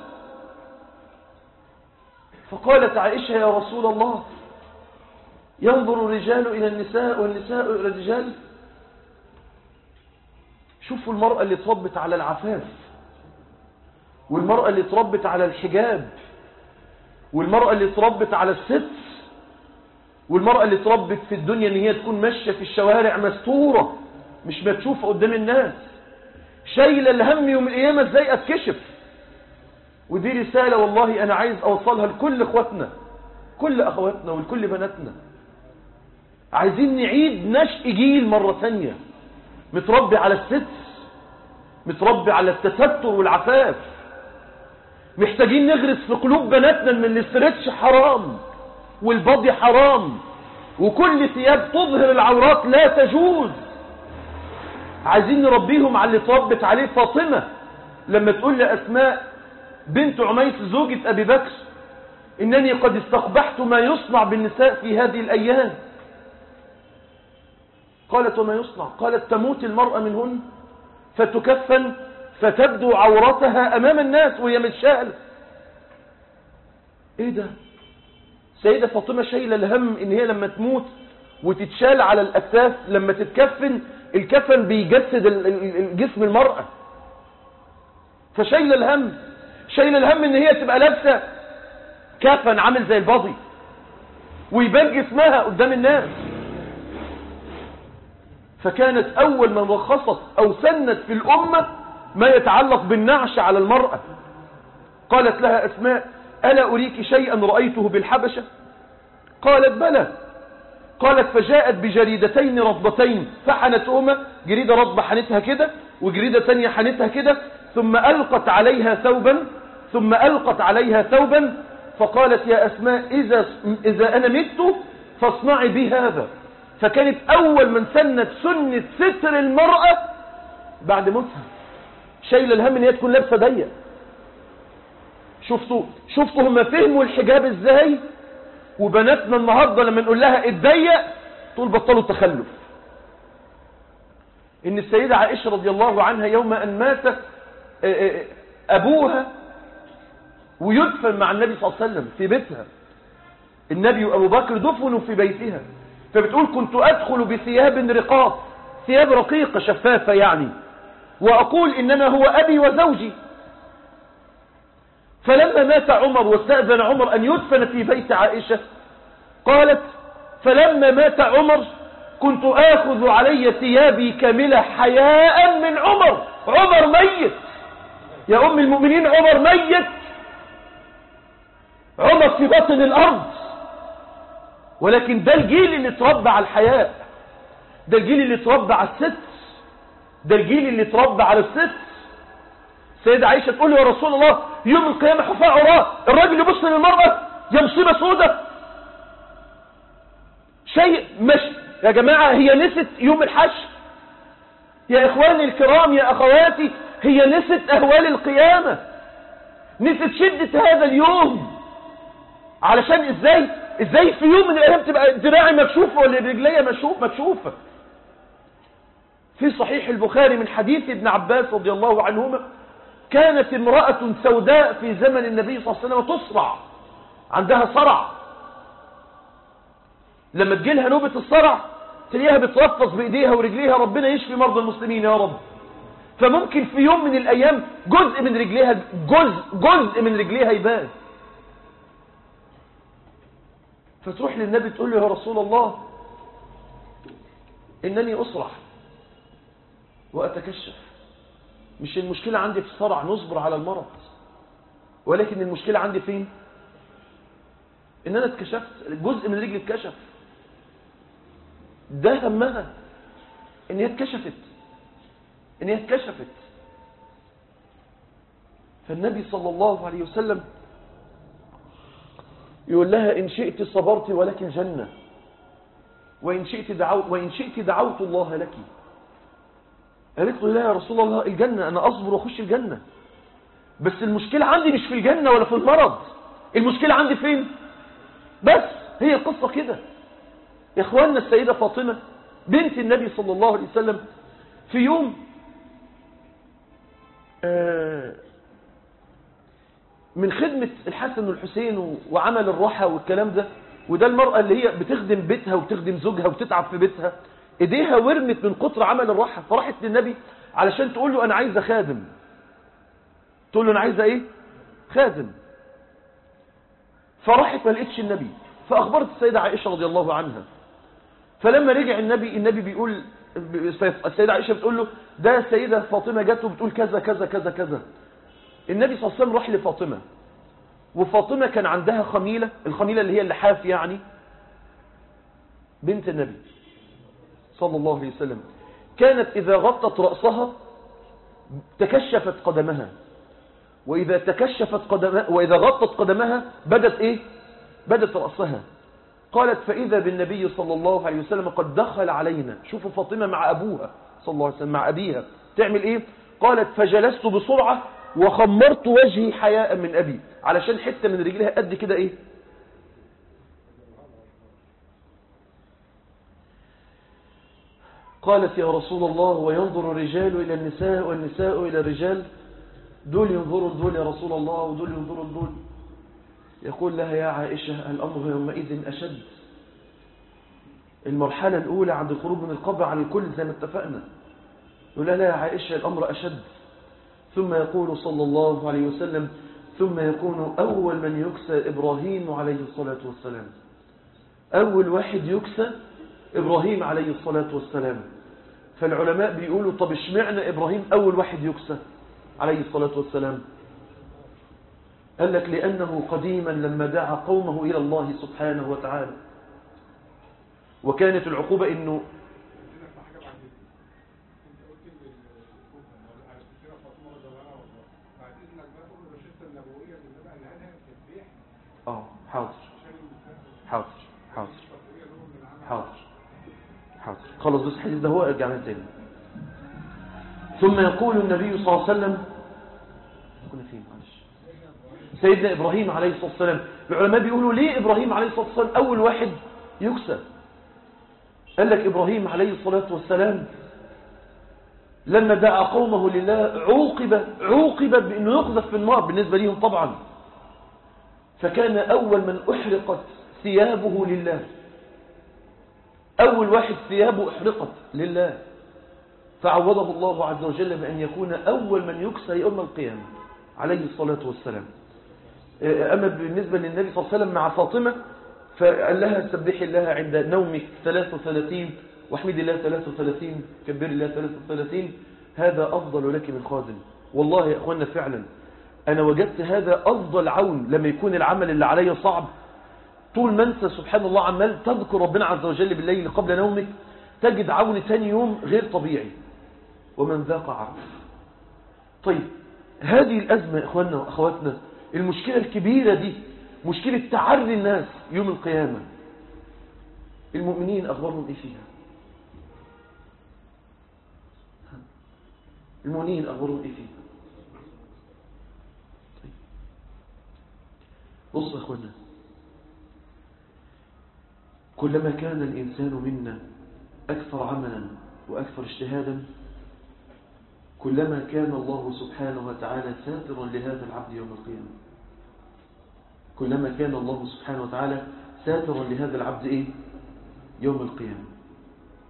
فقالت عائشة يا رسول الله ينظر الرجال إلى النساء والنساء إلى الرجال شوفوا المرأة اللي تربت على العفاف والمرأة اللي تربت على الحجاب والمرأة اللي تربت على الستر والمرأة اللي تربت في الدنيا ان هي تكون ماشية في الشوارع مستورة مش مكشوفة قدام الناس شايلة الهم يوم القيامة ازاي اتكشف ودي رسالة والله انا عايز اوصلها لكل اخواتنا كل اخواتنا ولكل بناتنا عايزين نعيد نشء جيل مرة ثانية متربي على الستر متربي على التستر والعفاف محتاجين نغرس في قلوب بناتنا ان الاسترتش حرام والبضي حرام وكل ثياب تظهر العورات لا تجوز عايزين نربيهم على اللي تربت عليه فاطمة لما تقول لأسماء بنت عميس زوجة أبي بكر إنني قد استقبحت ما يصنع بالنساء في هذه الأيام قالت وما يصنع قالت تموت المرأة منهن فتكفن فتبدو عورتها أمام الناس وهي متشاءلة إيه ده سيدة فاطمة شايلة الهم إن هي لما تموت وتتشال على الأكتاف لما تتكفن الكفن بيجسد الجسم المرأة فشايلة الهم شايلة الهم إن هي تبقى لابسة كفن عامل زي الباضي ويبان جسمها قدام الناس فكانت أول من رخصت أو سنت في الأمة ما يتعلق بالنعش على المرأة قالت لها أسماء ألا أريك شيئا رأيته بالحبشة قالت بلى قالت فجاءت بجريدتين رطبتين فحنتهما جريدة رطبة حنتها كده وجريدة تانية حنتها كده ثم ألقت عليها ثوبا ثم ألقت عليها ثوبا فقالت يا أسماء إذا, إذا أنا مت فاصنعي بي هذا فكانت أول من سنت سنة ستر المرأة بعد موتها شايل الهم ان هي تكون لابسه ضيق شفتوا شفتوا هم فهموا الحجاب ازاي وبناتنا النهارده لما نقول لها اتضيق تقول بطلوا التخلف ان السيده عائشه رضي الله عنها يوم ان مات ابوها ويدفن مع النبي صلى الله عليه وسلم في بيتها النبي وابو بكر دفنوا في بيتها فبتقول كنت ادخل بثياب رقاق ثياب رقيقه شفافه يعني وأقول إنما هو أبي وزوجي فلما مات عمر واستأذن عمر أن يدفن في بيت عائشة قالت فلما مات عمر كنت آخذ علي ثيابي كاملة حياء من عمر عمر ميت يا أم المؤمنين عمر ميت عمر في بطن الأرض ولكن ده الجيل اللي اتربى على الحياء ده الجيل اللي اتربى على الستر ده الجيل اللي اتربى على الست سيدة عائشة تقول يا رسول الله يوم القيامة حفاء عراة الراجل يبص للمرأة يا مصيبة سودة شيء مش يا جماعة هي نست يوم الحشر يا إخواني الكرام يا أخواتي هي نست أهوال القيامة نست شدة هذا اليوم علشان ازاي ازاي في يوم من الايام تبقى دراعي مكشوفة ولا رجلية مكشوف مكشوفة في صحيح البخاري من حديث ابن عباس رضي الله عنهما كانت امرأة سوداء في زمن النبي صلى الله عليه وسلم تصرع عندها صرع لما تجيلها نوبة الصرع تلاقيها بترفص بايديها ورجليها ربنا يشفي مرضى المسلمين يا رب فممكن في يوم من الايام جزء من رجليها جزء جزء من رجليها يبان فتروح للنبي تقول له يا رسول الله انني اسرح واتكشف مش المشكلة عندي في الصرع نصبر على المرض ولكن المشكلة عندي فين ان انا اتكشفت جزء من رجلي اتكشف ده همها ان هي اتكشفت ان هي اتكشفت فالنبي صلى الله عليه وسلم يقول لها إن شئت صبرت ولك الجنة وإن شئت دعوت, وإن شئت دعوت الله لك قالت له لا يا رسول الله الجنة أنا أصبر وأخش الجنة بس المشكلة عندي مش في الجنة ولا في المرض المشكلة عندي فين بس هي القصة كده يا إخواننا السيدة فاطمة بنت النبي صلى الله عليه وسلم في يوم آه من خدمة الحسن والحسين وعمل الراحة والكلام ده وده المرأة اللي هي بتخدم بيتها وبتخدم زوجها وبتتعب في بيتها ايديها ورمت من كتر عمل الراحة فراحت للنبي علشان تقول له انا عايزة خادم تقول له انا عايزة ايه خادم فراحت ما لقيتش النبي فاخبرت السيدة عائشة رضي الله عنها فلما رجع النبي النبي بيقول السيدة عائشة بتقول له ده السيدة فاطمة جت وبتقول كذا كذا كذا كذا النبي صلى الله عليه وسلم راح لفاطمة وفاطمة كان عندها خميلة الخميلة اللي هي اللحاف يعني بنت النبي صلى الله عليه وسلم كانت إذا غطت رأسها تكشفت قدمها وإذا تكشفت قدمها وإذا غطت قدمها بدت إيه بدت رأسها قالت فإذا بالنبي صلى الله عليه وسلم قد دخل علينا شوفوا فاطمة مع أبوها صلى الله عليه وسلم مع أبيها تعمل إيه قالت فجلست بسرعة وخمرت وجهي حياء من أبي علشان حتة من رجلها قد كده إيه قالت يا رسول الله وينظر الرجال إلى النساء والنساء إلى الرجال دول ينظروا دول يا رسول الله ودول ينظروا دول يقول لها يا عائشة الأمر يومئذ أشد المرحلة الأولى عند الخروج من القبر على الكل زي ما اتفقنا يقول لها لا يا عائشة الأمر أشد ثم يقول صلى الله عليه وسلم ثم يكون أول من يكسى إبراهيم عليه الصلاة والسلام أول واحد يكسى إبراهيم عليه الصلاة والسلام فالعلماء بيقولوا طب اشمعنى إبراهيم أول واحد يكسى عليه الصلاة والسلام قال لك لأنه قديما لما دعا قومه إلى الله سبحانه وتعالى وكانت العقوبة أنه اه حاضر حاضر حاضر حاضر حاضر خلص بس الحديث ده هو ارجع لنا تاني ثم يقول النبي صلى الله عليه وسلم كنا فين معلش سيدنا ابراهيم عليه الصلاه والسلام العلماء بيقولوا ليه ابراهيم عليه الصلاه والسلام اول واحد يكسى قال لك ابراهيم عليه الصلاه والسلام لما دعا قومه لله عوقب عوقب بانه يقذف في النار بالنسبه ليهم طبعا فكان أول من أحرقت ثيابه لله أول واحد ثيابه أحرقت لله فعوضه الله عز وجل بأن يكون أول من يكسى يوم القيامة عليه الصلاة والسلام أما بالنسبة للنبي صلى الله عليه وسلم مع فاطمة فقال لها سبحي الله عند نومك 33 واحمد الله 33 كبر الله 33 هذا أفضل لك من خادم والله يا أخوانا فعلا أنا وجدت هذا أفضل عون لما يكون العمل اللي علي صعب طول ما أنت سبحان الله عمال تذكر ربنا عز وجل بالليل قبل نومك تجد عون تاني يوم غير طبيعي ومن ذاق عرف طيب هذه الأزمة يا إخواننا وأخواتنا المشكلة الكبيرة دي مشكلة تعري الناس يوم القيامة المؤمنين أخبارهم إيه فيها المؤمنين أخبارهم إيه فيها بص يا أخوانا كلما كان الإنسان منا أكثر عملا وأكثر اجتهادا كلما كان الله سبحانه وتعالى ساترا لهذا العبد يوم القيامة كلما كان الله سبحانه وتعالى ساترا لهذا العبد إيه؟ يوم القيامة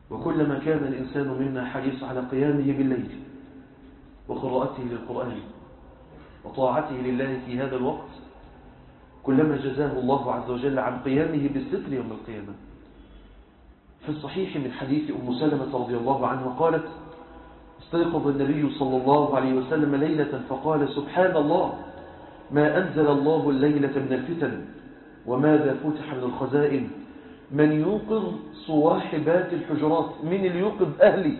وكلما كان الإنسان منا حريص على قيامه بالليل وقراءته للقرآن وطاعته لله في هذا الوقت كلما جزاه الله عز وجل عن قيامه بالستر يوم القيامة في الصحيح من حديث أم سلمة رضي الله عنها قالت استيقظ النبي صلى الله عليه وسلم ليلة فقال سبحان الله ما أنزل الله الليلة من الفتن وماذا فتح من الخزائن من يوقظ صواحبات الحجرات من اللي يوقظ أهلي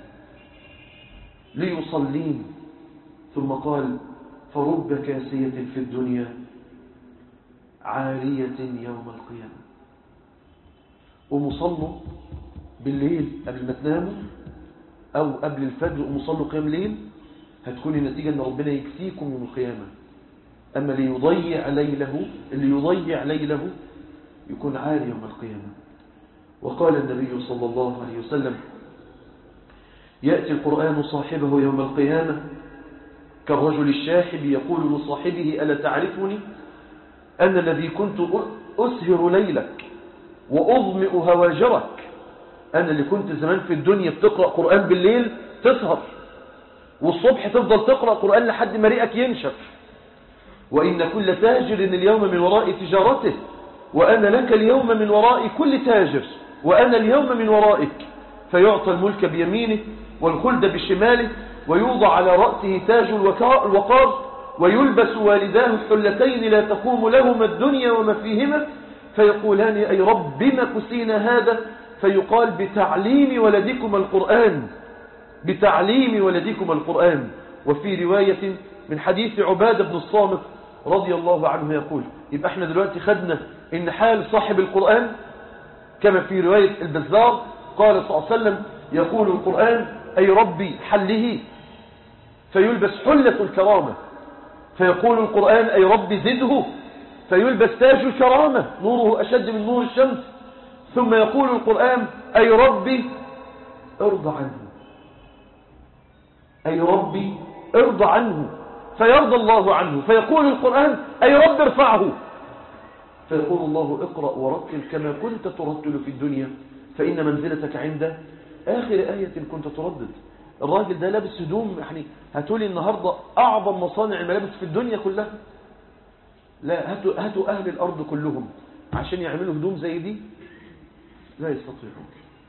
ليصلين ثم قال فرب كاسية في الدنيا عارية يوم القيامة ومصلوا بالليل قبل ما تناموا أو قبل الفجر ومصلوا قيام ليل هتكون النتيجة أن ربنا يكفيكم يوم القيامة أما اللي يضيع ليله اللي يضيع ليله يكون عاري يوم القيامة وقال النبي صلى الله عليه وسلم يأتي القرآن صاحبه يوم القيامة كالرجل الشاحب يقول لصاحبه ألا تعرفني أنا الذي كنت أسهر ليلك وأظمئ هواجرك أنا اللي كنت زمان في الدنيا بتقرأ قرآن بالليل تسهر والصبح تفضل تقرأ قرآن لحد ما ريقك ينشف وإن كل تاجر اليوم من وراء تجارته وأنا لك اليوم من وراء كل تاجر وأنا اليوم من ورائك فيعطى الملك بيمينه والخلد بشماله ويوضع على رأسه تاج الوقار ويلبس والداه الحلتين لا تقوم لهما الدنيا وما فيهما فيقولان أي رب بما كسينا هذا فيقال بتعليم ولدكم القرآن بتعليم ولدكم القرآن وفي رواية من حديث عبادة بن الصامت رضي الله عنه يقول يبقى احنا دلوقتي خدنا ان حال صاحب القرآن كما في رواية البزار قال صلى الله عليه وسلم يقول القرآن أي ربي حله فيلبس حلة الكرامة فيقول القرآن أي ربي زده فيلبس تاج الكرامة نوره أشد من نور الشمس ثم يقول القرآن أي ربي ارضى عنه أي ربي ارضى عنه فيرضى الله عنه فيقول القرآن أي رب ارفعه فيقول الله اقرأ ورتل كما كنت ترتل في الدنيا فإن منزلتك عند آخر آية كنت تردد الراجل ده لابس هدوم يعني هاتولي النهاردة أعظم مصانع الملابس في الدنيا كلها لا هاتوا, هاتوا أهل الأرض كلهم عشان يعملوا هدوم زي دي لا يستطيعون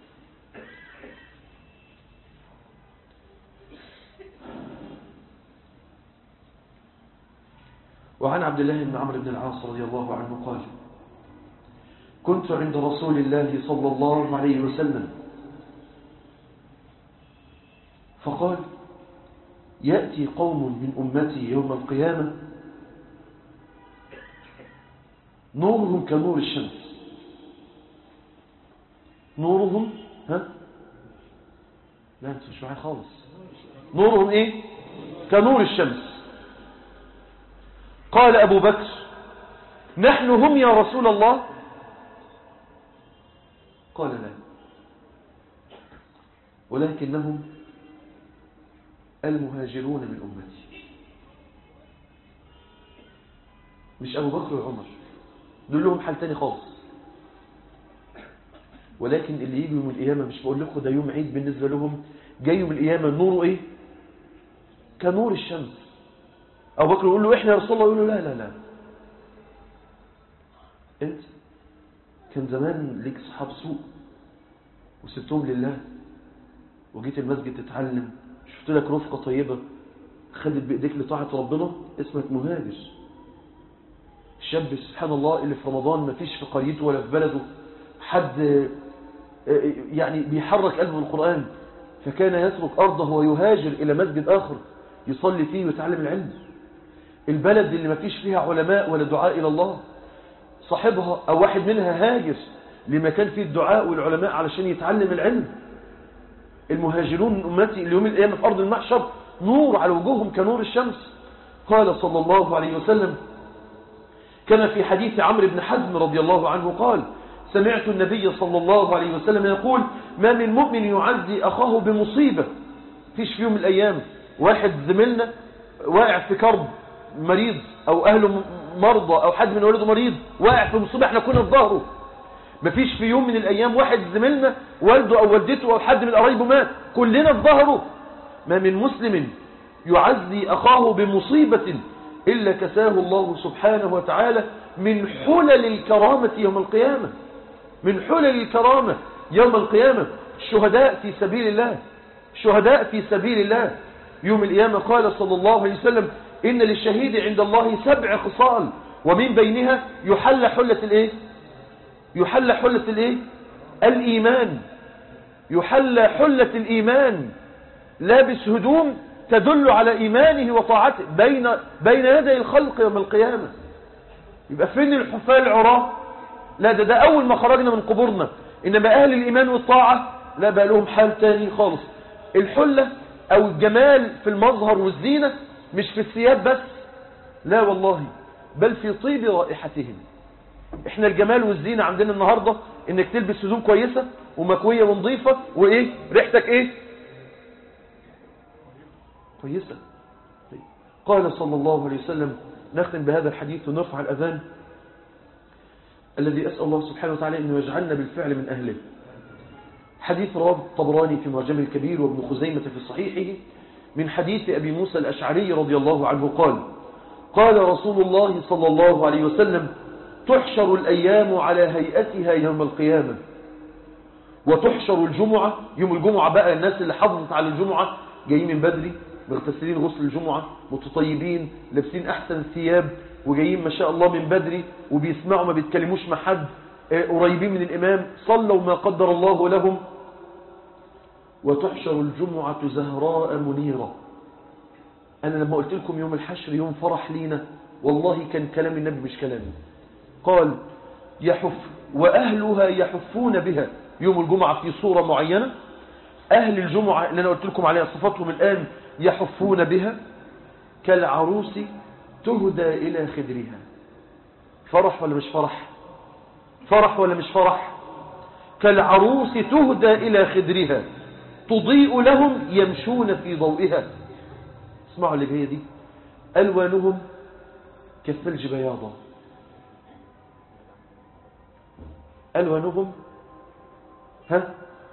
وعن عبد الله بن عمرو بن العاص رضي الله عنه قال كنت عند رسول الله صلى الله عليه وسلم فقال يأتي قوم من أمتي يوم القيامة نورهم كنور الشمس نورهم ها لا انت مش معايا خالص نورهم ايه كنور الشمس قال ابو بكر نحن هم يا رسول الله قال لا ولكنهم المهاجرون من أمتي مش أبو بكر وعمر دول لهم حال تاني خالص ولكن اللي يجي يوم القيامة مش بقول لكم ده يوم عيد بالنسبة لهم جاي يوم القيامة نوره ايه كنور الشمس أبو بكر يقول له احنا يا رسول الله يقول له لا لا لا انت كان زمان ليك صحاب سوء وسبتهم لله وجيت المسجد تتعلم شفت لك رفقة طيبة خدت بإيديك لطاعة ربنا اسمك مهاجر الشاب سبحان الله اللي في رمضان ما فيش في قريته ولا في بلده حد يعني بيحرك قلبه القرآن فكان يترك أرضه ويهاجر إلى مسجد آخر يصلي فيه ويتعلم العلم البلد اللي ما فيش فيها علماء ولا دعاء إلى الله صاحبها أو واحد منها هاجر لمكان فيه الدعاء والعلماء علشان يتعلم العلم المهاجرون من أمتي اليوم القيامة في أرض المحشر نور على وجوههم كنور الشمس قال صلى الله عليه وسلم كما في حديث عمرو بن حزم رضي الله عنه قال سمعت النبي صلى الله عليه وسلم يقول ما من مؤمن يعزي أخاه بمصيبة فيش في يوم من الأيام واحد زميلنا واقع في كرب مريض أو أهله مرضى أو حد من ولده مريض واقع في مصيبة احنا كنا في ظهره مفيش في يوم من الأيام واحد زميلنا والده أو والدته أو حد من قرايبه مات كلنا في ظهره ما من مسلم يعزي أخاه بمصيبة إلا كساه الله سبحانه وتعالى من حلل الكرامة يوم القيامة من حلل الكرامة يوم القيامة الشهداء في سبيل الله شهداء في سبيل الله يوم القيامة قال صلى الله عليه وسلم إن للشهيد عند الله سبع خصال ومن بينها يحل حلة الايه يحل حلة الايه الايمان يحل حلة الايمان لابس هدوم تدل على ايمانه وطاعته بين بين يدي الخلق يوم القيامة يبقى فين الحفاة العراة لا ده ده اول ما خرجنا من قبورنا انما اهل الايمان والطاعة لا بقى لهم حال تاني خالص الحلة او الجمال في المظهر والزينة مش في الثياب بس لا والله بل في طيب رائحتهم احنا الجمال والزينة عندنا النهاردة انك تلبس هدوم كويسة ومكوية ونظيفة وايه ريحتك ايه كويسة قال صلى الله عليه وسلم نختم بهذا الحديث ونرفع الأذان الذي أسأل الله سبحانه وتعالى أنه يجعلنا بالفعل من أهله حديث رواه الطبراني في معجمه الكبير وابن خزيمة في صحيحه من حديث أبي موسى الأشعري رضي الله عنه قال قال رسول الله صلى الله عليه وسلم تحشر الأيام على هيئتها يوم القيامة وتحشر الجمعة يوم الجمعة بقى الناس اللي حافظت على الجمعة جايين من بدري مغتسلين غسل الجمعة متطيبين لابسين أحسن ثياب وجايين ما شاء الله من بدري وبيسمعوا ما بيتكلموش مع حد قريبين من الإمام صلوا ما قدر الله لهم وتحشر الجمعة زهراء منيرة أنا لما قلت لكم يوم الحشر يوم فرح لينا والله كان كلام النبي مش كلامي قال يحف وأهلها يحفون بها يوم الجمعة في صورة معينة أهل الجمعة اللي أنا قلت لكم عليها صفاتهم الآن يحفون بها كالعروس تهدى إلى خدرها فرح ولا مش فرح فرح ولا مش فرح كالعروس تهدى إلى خدرها تضيء لهم يمشون في ضوئها اسمعوا اللي هي دي ألوانهم كالثلج بياضا ألوانهم ها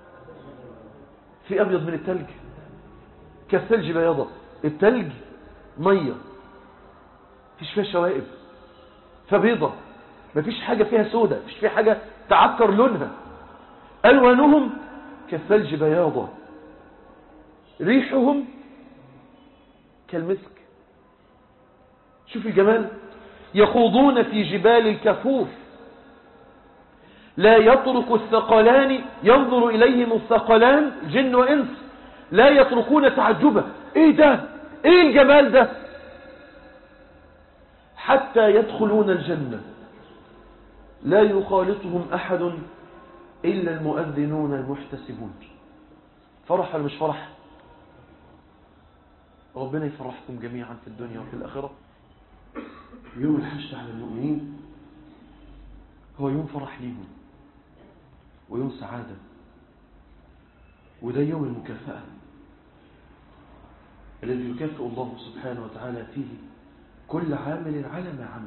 في أبيض من التلج كالثلج بياضا التلج مية فيش فيها شوائب فبيضة مفيش حاجة فيها سودة مفيش فيها حاجة تعكر لونها ألوانهم كالثلج بياضا ريحهم كالمسك شوف الجمال يخوضون في جبال الكفوف لا يترك الثقلان ينظر إليهم الثقلان جن وإنس لا يتركون تعجبا ايه ده ايه الجمال ده حتى يدخلون الجنة لا يخالطهم أحد إلا المؤذنون المحتسبون فرح ولا مش فرح ربنا يفرحكم جميعا في الدنيا وفي الآخرة يوم الحشد على المؤمنين هو يوم فرح ليهم ويوم سعادة وده يوم المكافأة الذي يكافئ الله سبحانه وتعالى فيه كل عامل على ما عمل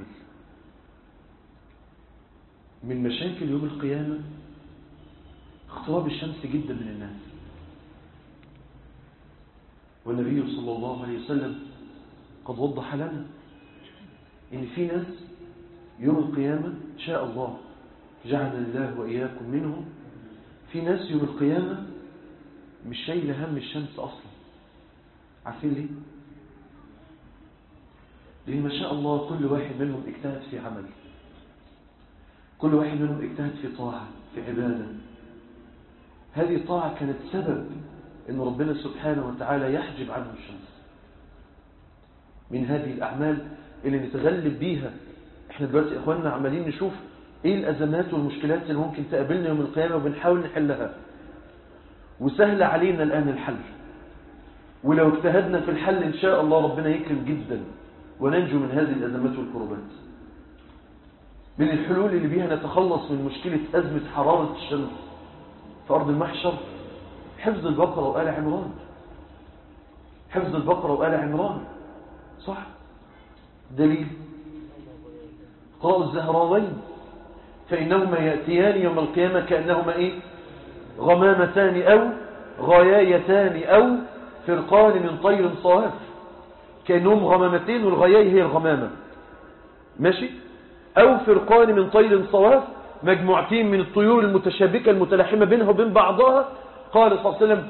من مشاكل يوم القيامة اختراب الشمس جدا من الناس والنبي صلى الله عليه وسلم قد وضح لنا ان في ناس يوم القيامة شاء الله جعل الله وإياكم منهم في ناس يوم القيامة مش شايله هم الشمس أصلا عارفين ليه لأن ما شاء الله كل واحد منهم اجتهد في عمل كل واحد منهم اجتهد في طاعة في عبادة هذه الطاعة كانت سبب ان ربنا سبحانه وتعالى يحجب عنه الشمس من هذه الأعمال اللي نتغلب بيها احنا دلوقتي يا اخواننا عمالين نشوف ايه الازمات والمشكلات اللي ممكن تقابلنا يوم القيامة وبنحاول نحلها وسهل علينا الآن الحل ولو اجتهدنا في الحل إن شاء الله ربنا يكرم جدا وننجو من هذه الأزمات والكربات من الحلول اللي بيها نتخلص من مشكلة أزمة حرارة الشمس في أرض المحشر حفظ البقرة وآل عمران حفظ البقرة وآل عمران صح دليل قراء الزهراوين فإنهما يأتيان يوم القيامة كأنهما إيه غمامتان أو غيايتان أو فرقان من طير صواف كأنهم غمامتين والغياي هي الغمامة ماشي أو فرقان من طير صواف مجموعتين من الطيور المتشابكة المتلاحمة بينها وبين بعضها قال صلى الله عليه وسلم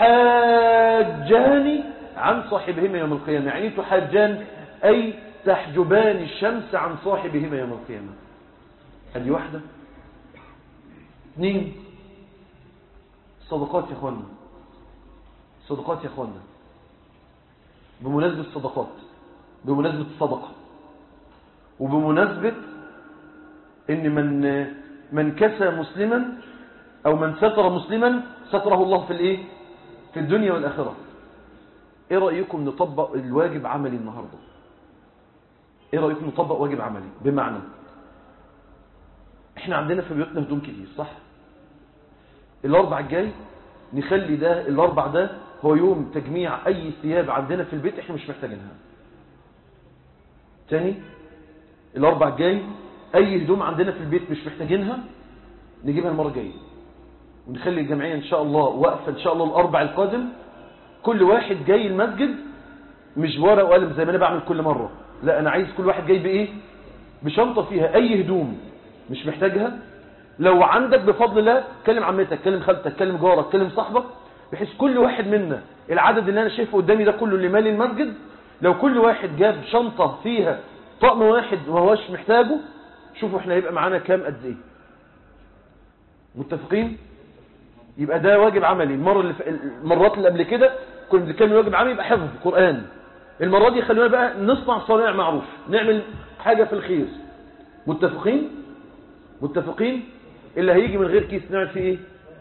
تحاجان عن صاحبهما يوم القيامة يعني تحاجان أي تحجبان الشمس عن صاحبهما يوم القيامة هذه واحدة اثنين صدقات يا اخوانا صدقات يا اخوانا بمناسبة الصدقات بمناسبة الصدقة وبمناسبة ان من من كسى مسلما او من ستر مسلما ستره الله في الايه في الدنيا والاخره ايه رايكم نطبق الواجب عملي النهارده ايه رايكم نطبق واجب عملي بمعنى احنا عندنا في بيوتنا هدوم كتير صح الاربع الجاي نخلي ده الاربع ده هو يوم تجميع اي ثياب عندنا في البيت احنا مش محتاجينها تاني الاربع الجاي اي هدوم عندنا في البيت مش محتاجينها نجيبها المره الجايه ونخلي الجمعيه ان شاء الله واقفه ان شاء الله الاربع القادم كل واحد جاي المسجد مش ورقه وقلم زي ما انا بعمل كل مره لا انا عايز كل واحد جاي بايه بشنطه فيها اي هدوم مش محتاجها لو عندك بفضل الله كلم عمتك كلم خالتك كلم جارك كلم صاحبك بحيث كل واحد منا العدد اللي انا شايفه قدامي ده كله اللي مالي المسجد لو كل واحد جاب شنطه فيها طقم واحد ما هوش محتاجه شوفوا احنا هيبقى معانا كام قد ايه متفقين يبقى ده واجب عملي المره اللي ف... المرات اللي قبل كده كنا بنتكلم واجب عملي يبقى حفظ قران المره دي خلونا بقى نصنع صانع معروف نعمل حاجه في الخير متفقين متفقين اللي هيجي من غير كيس نعمل فيه ايه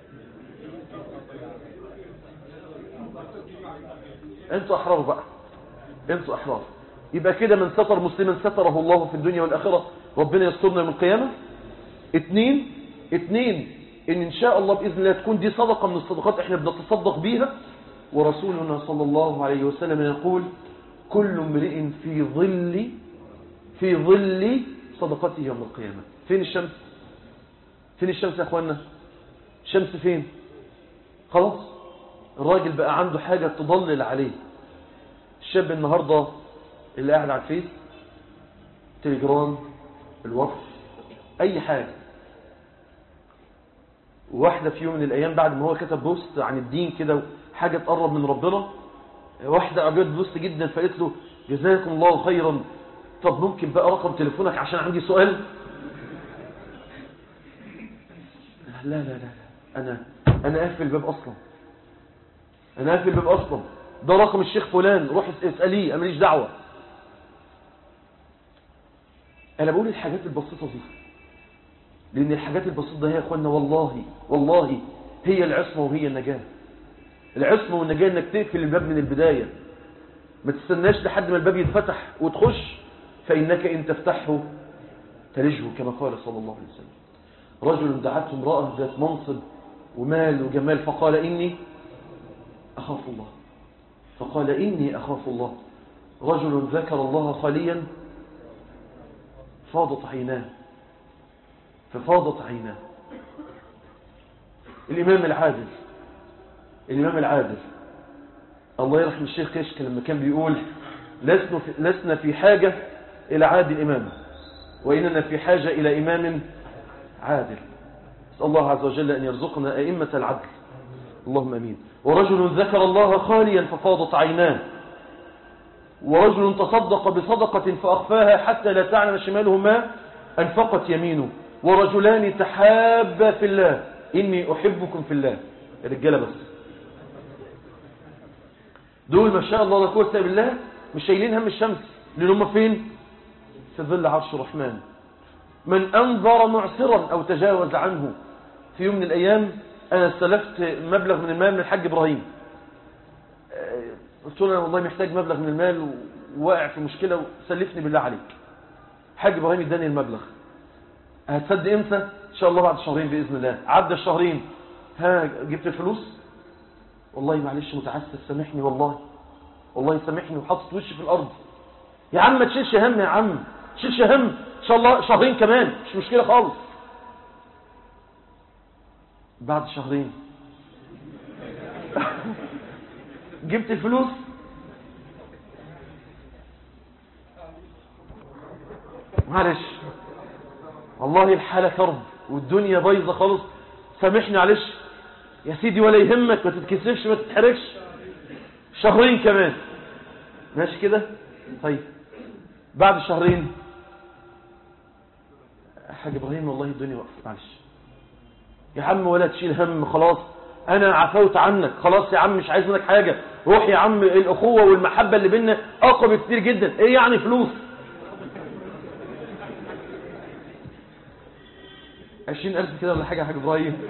انتوا احرار بقى انتوا احرار يبقى كده من ستر مسلما ستره الله في الدنيا والاخره ربنا يسترنا يوم القيامه اتنين اتنين ان ان شاء الله باذن الله تكون دي صدقه من الصدقات احنا بنتصدق بيها ورسولنا صلى الله عليه وسلم يقول كل امرئ في ظل في ظل صدقته يوم القيامه فين الشمس فين الشمس يا اخوانا الشمس فين خلاص الراجل بقى عنده حاجه تضلل عليه الشاب النهارده اللي قاعد على الفيس تليجرام الوصف اي حاجه واحدة في يوم من الأيام بعد ما هو كتب بوست عن الدين كده حاجة تقرب من ربنا واحدة أعجبت بوست جدا فقالت له جزاكم الله خيرا طب ممكن بقى رقم تليفونك عشان عندي سؤال لا لا لا لا أنا أنا قافل الباب أصلا أنا قافل الباب أصلا ده رقم الشيخ فلان روح اسأليه أنا ماليش دعوة أنا بقول الحاجات البسيطة دي لأن الحاجات البسيطة دي يا أخوانا والله والله هي العصمة وهي النجاة العصمة والنجاة انك تقفل الباب من البداية ما تستناش لحد ما الباب يتفتح وتخش فإنك إن تفتحه تلجه كما قال صلى الله عليه وسلم رجل دعته امرأة ذات منصب ومال وجمال فقال إني أخاف الله فقال إني أخاف الله رجل ذكر الله خاليا فاضت عيناه ففاضت عيناه الإمام العادل الإمام العادل الله يرحم الشيخ كشك لما كان بيقول لسنا في, لسنا في حاجة إلى عادل إمام وإننا في حاجة إلى إمام عادل نسأل الله عز وجل أن يرزقنا أئمة العدل اللهم أمين ورجل ذكر الله خاليا ففاضت عيناه ورجل تصدق بصدقة فأخفاها حتى لا تعلم شماله ما أنفقت يمينه ورجلان تحابا في الله إني أحبكم في الله الرجالة بس دول ما شاء الله لا قوه الا بالله مش شايلين هم الشمس لان هم فين في ظل عرش الرحمن من انظر معسرا او تجاوز عنه في يوم من الايام انا استلفت مبلغ من المال من الحاج ابراهيم قلت له انا والله محتاج مبلغ من المال وواقع في مشكله وسلفني بالله عليك الحاج ابراهيم اداني المبلغ هتصدق امتى ان شاء الله بعد شهرين باذن الله عدى الشهرين ها جبت الفلوس والله معلش متعسف سامحني والله والله سامحني وحاطط وشي في الارض يا عم ما تشيلش هم يا عم تشيلش هم ان شاء الله شهرين كمان مش مشكله خالص بعد شهرين جبت الفلوس معلش والله الحالة كرب والدنيا بايظة خالص سامحني معلش يا سيدي ولا يهمك ما تتكسفش ما تتحركش شهرين كمان ماشي كده طيب بعد شهرين حاج ابراهيم والله الدنيا وقفت معلش يا عم ولا تشيل هم خلاص انا عفوت عنك خلاص يا عم مش عايز منك حاجة روح يا عم الاخوة والمحبة اللي بينا اقوى بكتير جدا ايه يعني فلوس عشرين ألف كده ولا حاجة يا حاج إبراهيم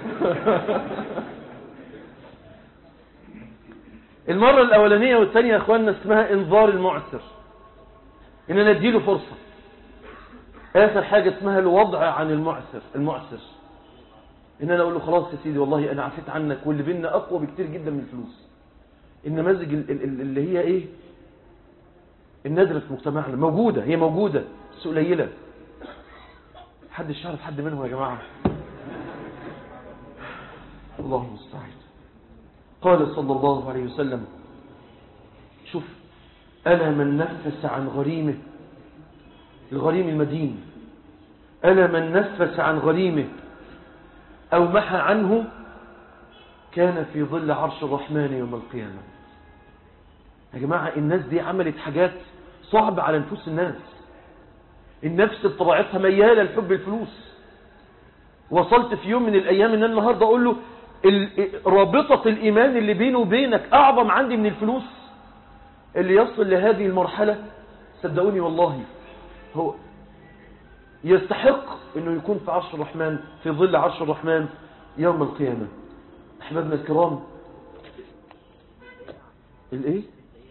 المرة الأولانية والثانية يا أخواننا اسمها إنذار المعسر إن أنا أديله فرصة آخر حاجة اسمها الوضع عن المعسر المعسر إن أنا أقول له خلاص يا سيدي والله أنا عفيت عنك واللي بيننا أقوى بكتير جدا من الفلوس النماذج اللي هي إيه النادرة في مجتمعنا موجودة هي موجودة بس قليلة حدش يعرف حد منهم يا جماعة الله المستعان قال صلى الله عليه وسلم شوف ألا من نفس عن غريمه الغريم المدين ألا من نفس عن غريمه أو محى عنه كان في ظل عرش الرحمن يوم القيامة يا جماعة الناس دي عملت حاجات صعبة على نفوس الناس النفس بطبيعتها ميالة لحب الفلوس وصلت في يوم من الأيام ان النهاردة أقول له رابطة الإيمان اللي بينه وبينك أعظم عندي من الفلوس اللي يصل لهذه المرحلة صدقوني والله هو يستحق انه يكون في عرش الرحمن في ظل عرش الرحمن يوم القيامة احبابنا الكرام الايه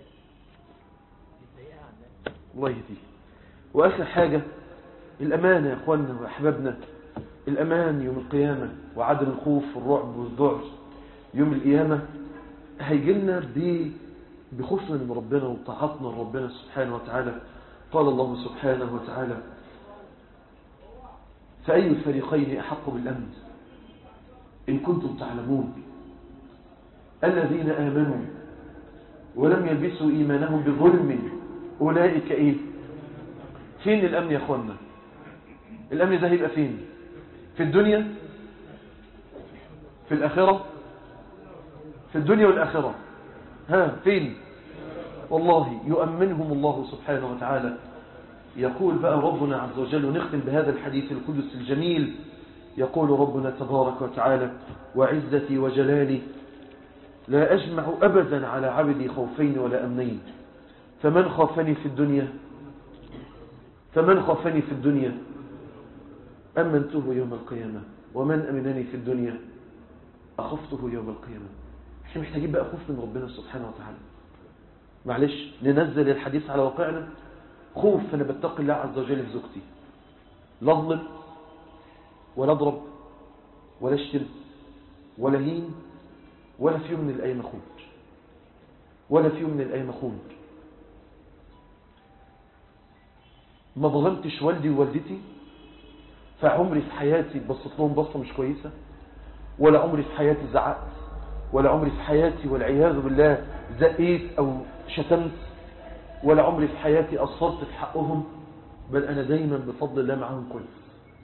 الله يهديه واخر حاجة الامانة يا اخواننا واحبابنا الامان يوم القيامة وعدم الخوف والرعب والذعر يوم القيامة هيجي لنا بخوفنا من ربنا وطاعتنا لربنا سبحانه وتعالى قال الله سبحانه وتعالى فأي الفريقين أحق بالأمن إن كنتم تعلمون الذين آمنوا ولم يلبسوا إيمانهم بظلم أولئك إيه فين الأمن يا أخوانا الأمن ده هيبقى فين في الدنيا في الآخرة في الدنيا والآخرة ها فين والله يؤمنهم الله سبحانه وتعالى يقول بقى ربنا عز وجل ونختم بهذا الحديث القدس الجميل يقول ربنا تبارك وتعالى وعزتي وجلالي لا أجمع أبدا على عبدي خوفين ولا أمنين فمن خافني في الدنيا فمن خافني في الدنيا أمنته يوم القيامة ومن أمنني في الدنيا أخفته يوم القيامة احنا محتاجين بقى خوف من ربنا سبحانه وتعالى معلش ننزل الحديث على واقعنا خوف أنا بتقي الله عز وجل في زوجتي لا اظلم ولا اضرب ولا اشتم ولا هين ولا في يوم من الأيام أخون ولا في يوم من الأيام أخون ما ظلمتش والدي ووالدتي فعمري في حياتي بصت لهم بصة مش كويسة ولا عمري في حياتي زعقت ولا عمري في حياتي والعياذ بالله زقيت أو شتمت ولا عمري في حياتي قصرت في حقهم بل أنا دايما بفضل الله معهم كويس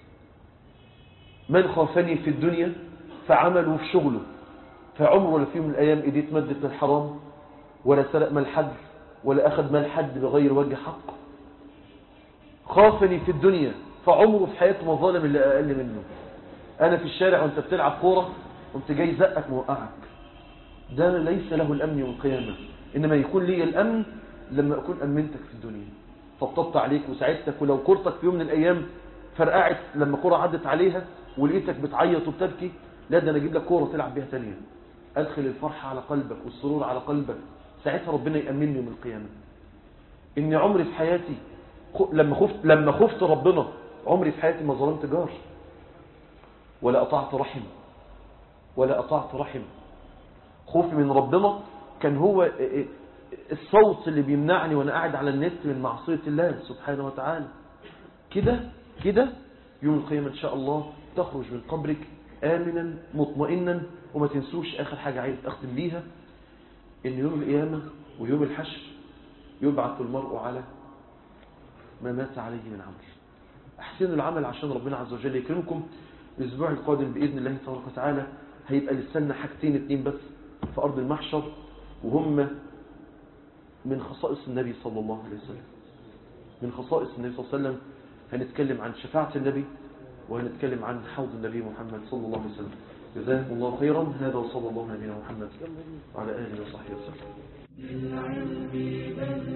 من خافني في الدنيا فعمله في شغله فعمره ولا في يوم من الأيام إيديه اتمدت للحرام ولا سرق مال حد ولا أخذ مال حد بغير وجه حق خافني في الدنيا فعمره في حياته ما ظالم اللي أقل منه أنا في الشارع وانت بتلعب كورة وانت جاي زقك موقعك ده ليس له الأمن يوم القيامة إنما يكون لي الأمن لما أكون أمنتك في الدنيا طبطبت عليك وساعدتك ولو كورتك في يوم من الأيام فرقعت لما كورة عدت عليها ولقيتك بتعيط وبتبكي لا ده أنا أجيب لك كورة تلعب بيها تانية أدخل الفرحة على قلبك والسرور على قلبك ساعتها ربنا يأمنني يوم القيامة إن عمري في حياتي لما خفت لما خفت ربنا عمري في حياتي ما ظلمت جار ولا قطعت رحم ولا قطعت رحم خوفي من ربنا كان هو الصوت اللي بيمنعني وانا قاعد على النت من معصية الله سبحانه وتعالى كده كده يوم القيامة ان شاء الله تخرج من قبرك آمنا مطمئنا وما تنسوش آخر حاجة عايز أختم بيها إن يوم القيامة ويوم الحشر يبعث المرء على ما مات عليه من عمل احسنوا العمل عشان ربنا عز وجل يكرمكم الأسبوع القادم بإذن الله تبارك وتعالى هيبقى لسنا حاجتين اتنين بس في أرض المحشر وهم من خصائص النبي صلى الله عليه وسلم من خصائص النبي صلى الله عليه وسلم هنتكلم عن شفاعة النبي وهنتكلم عن حوض النبي محمد صلى الله عليه وسلم جزاكم الله خيرا هذا وصلى الله على نبينا محمد وعلى آله وصحبه وسلم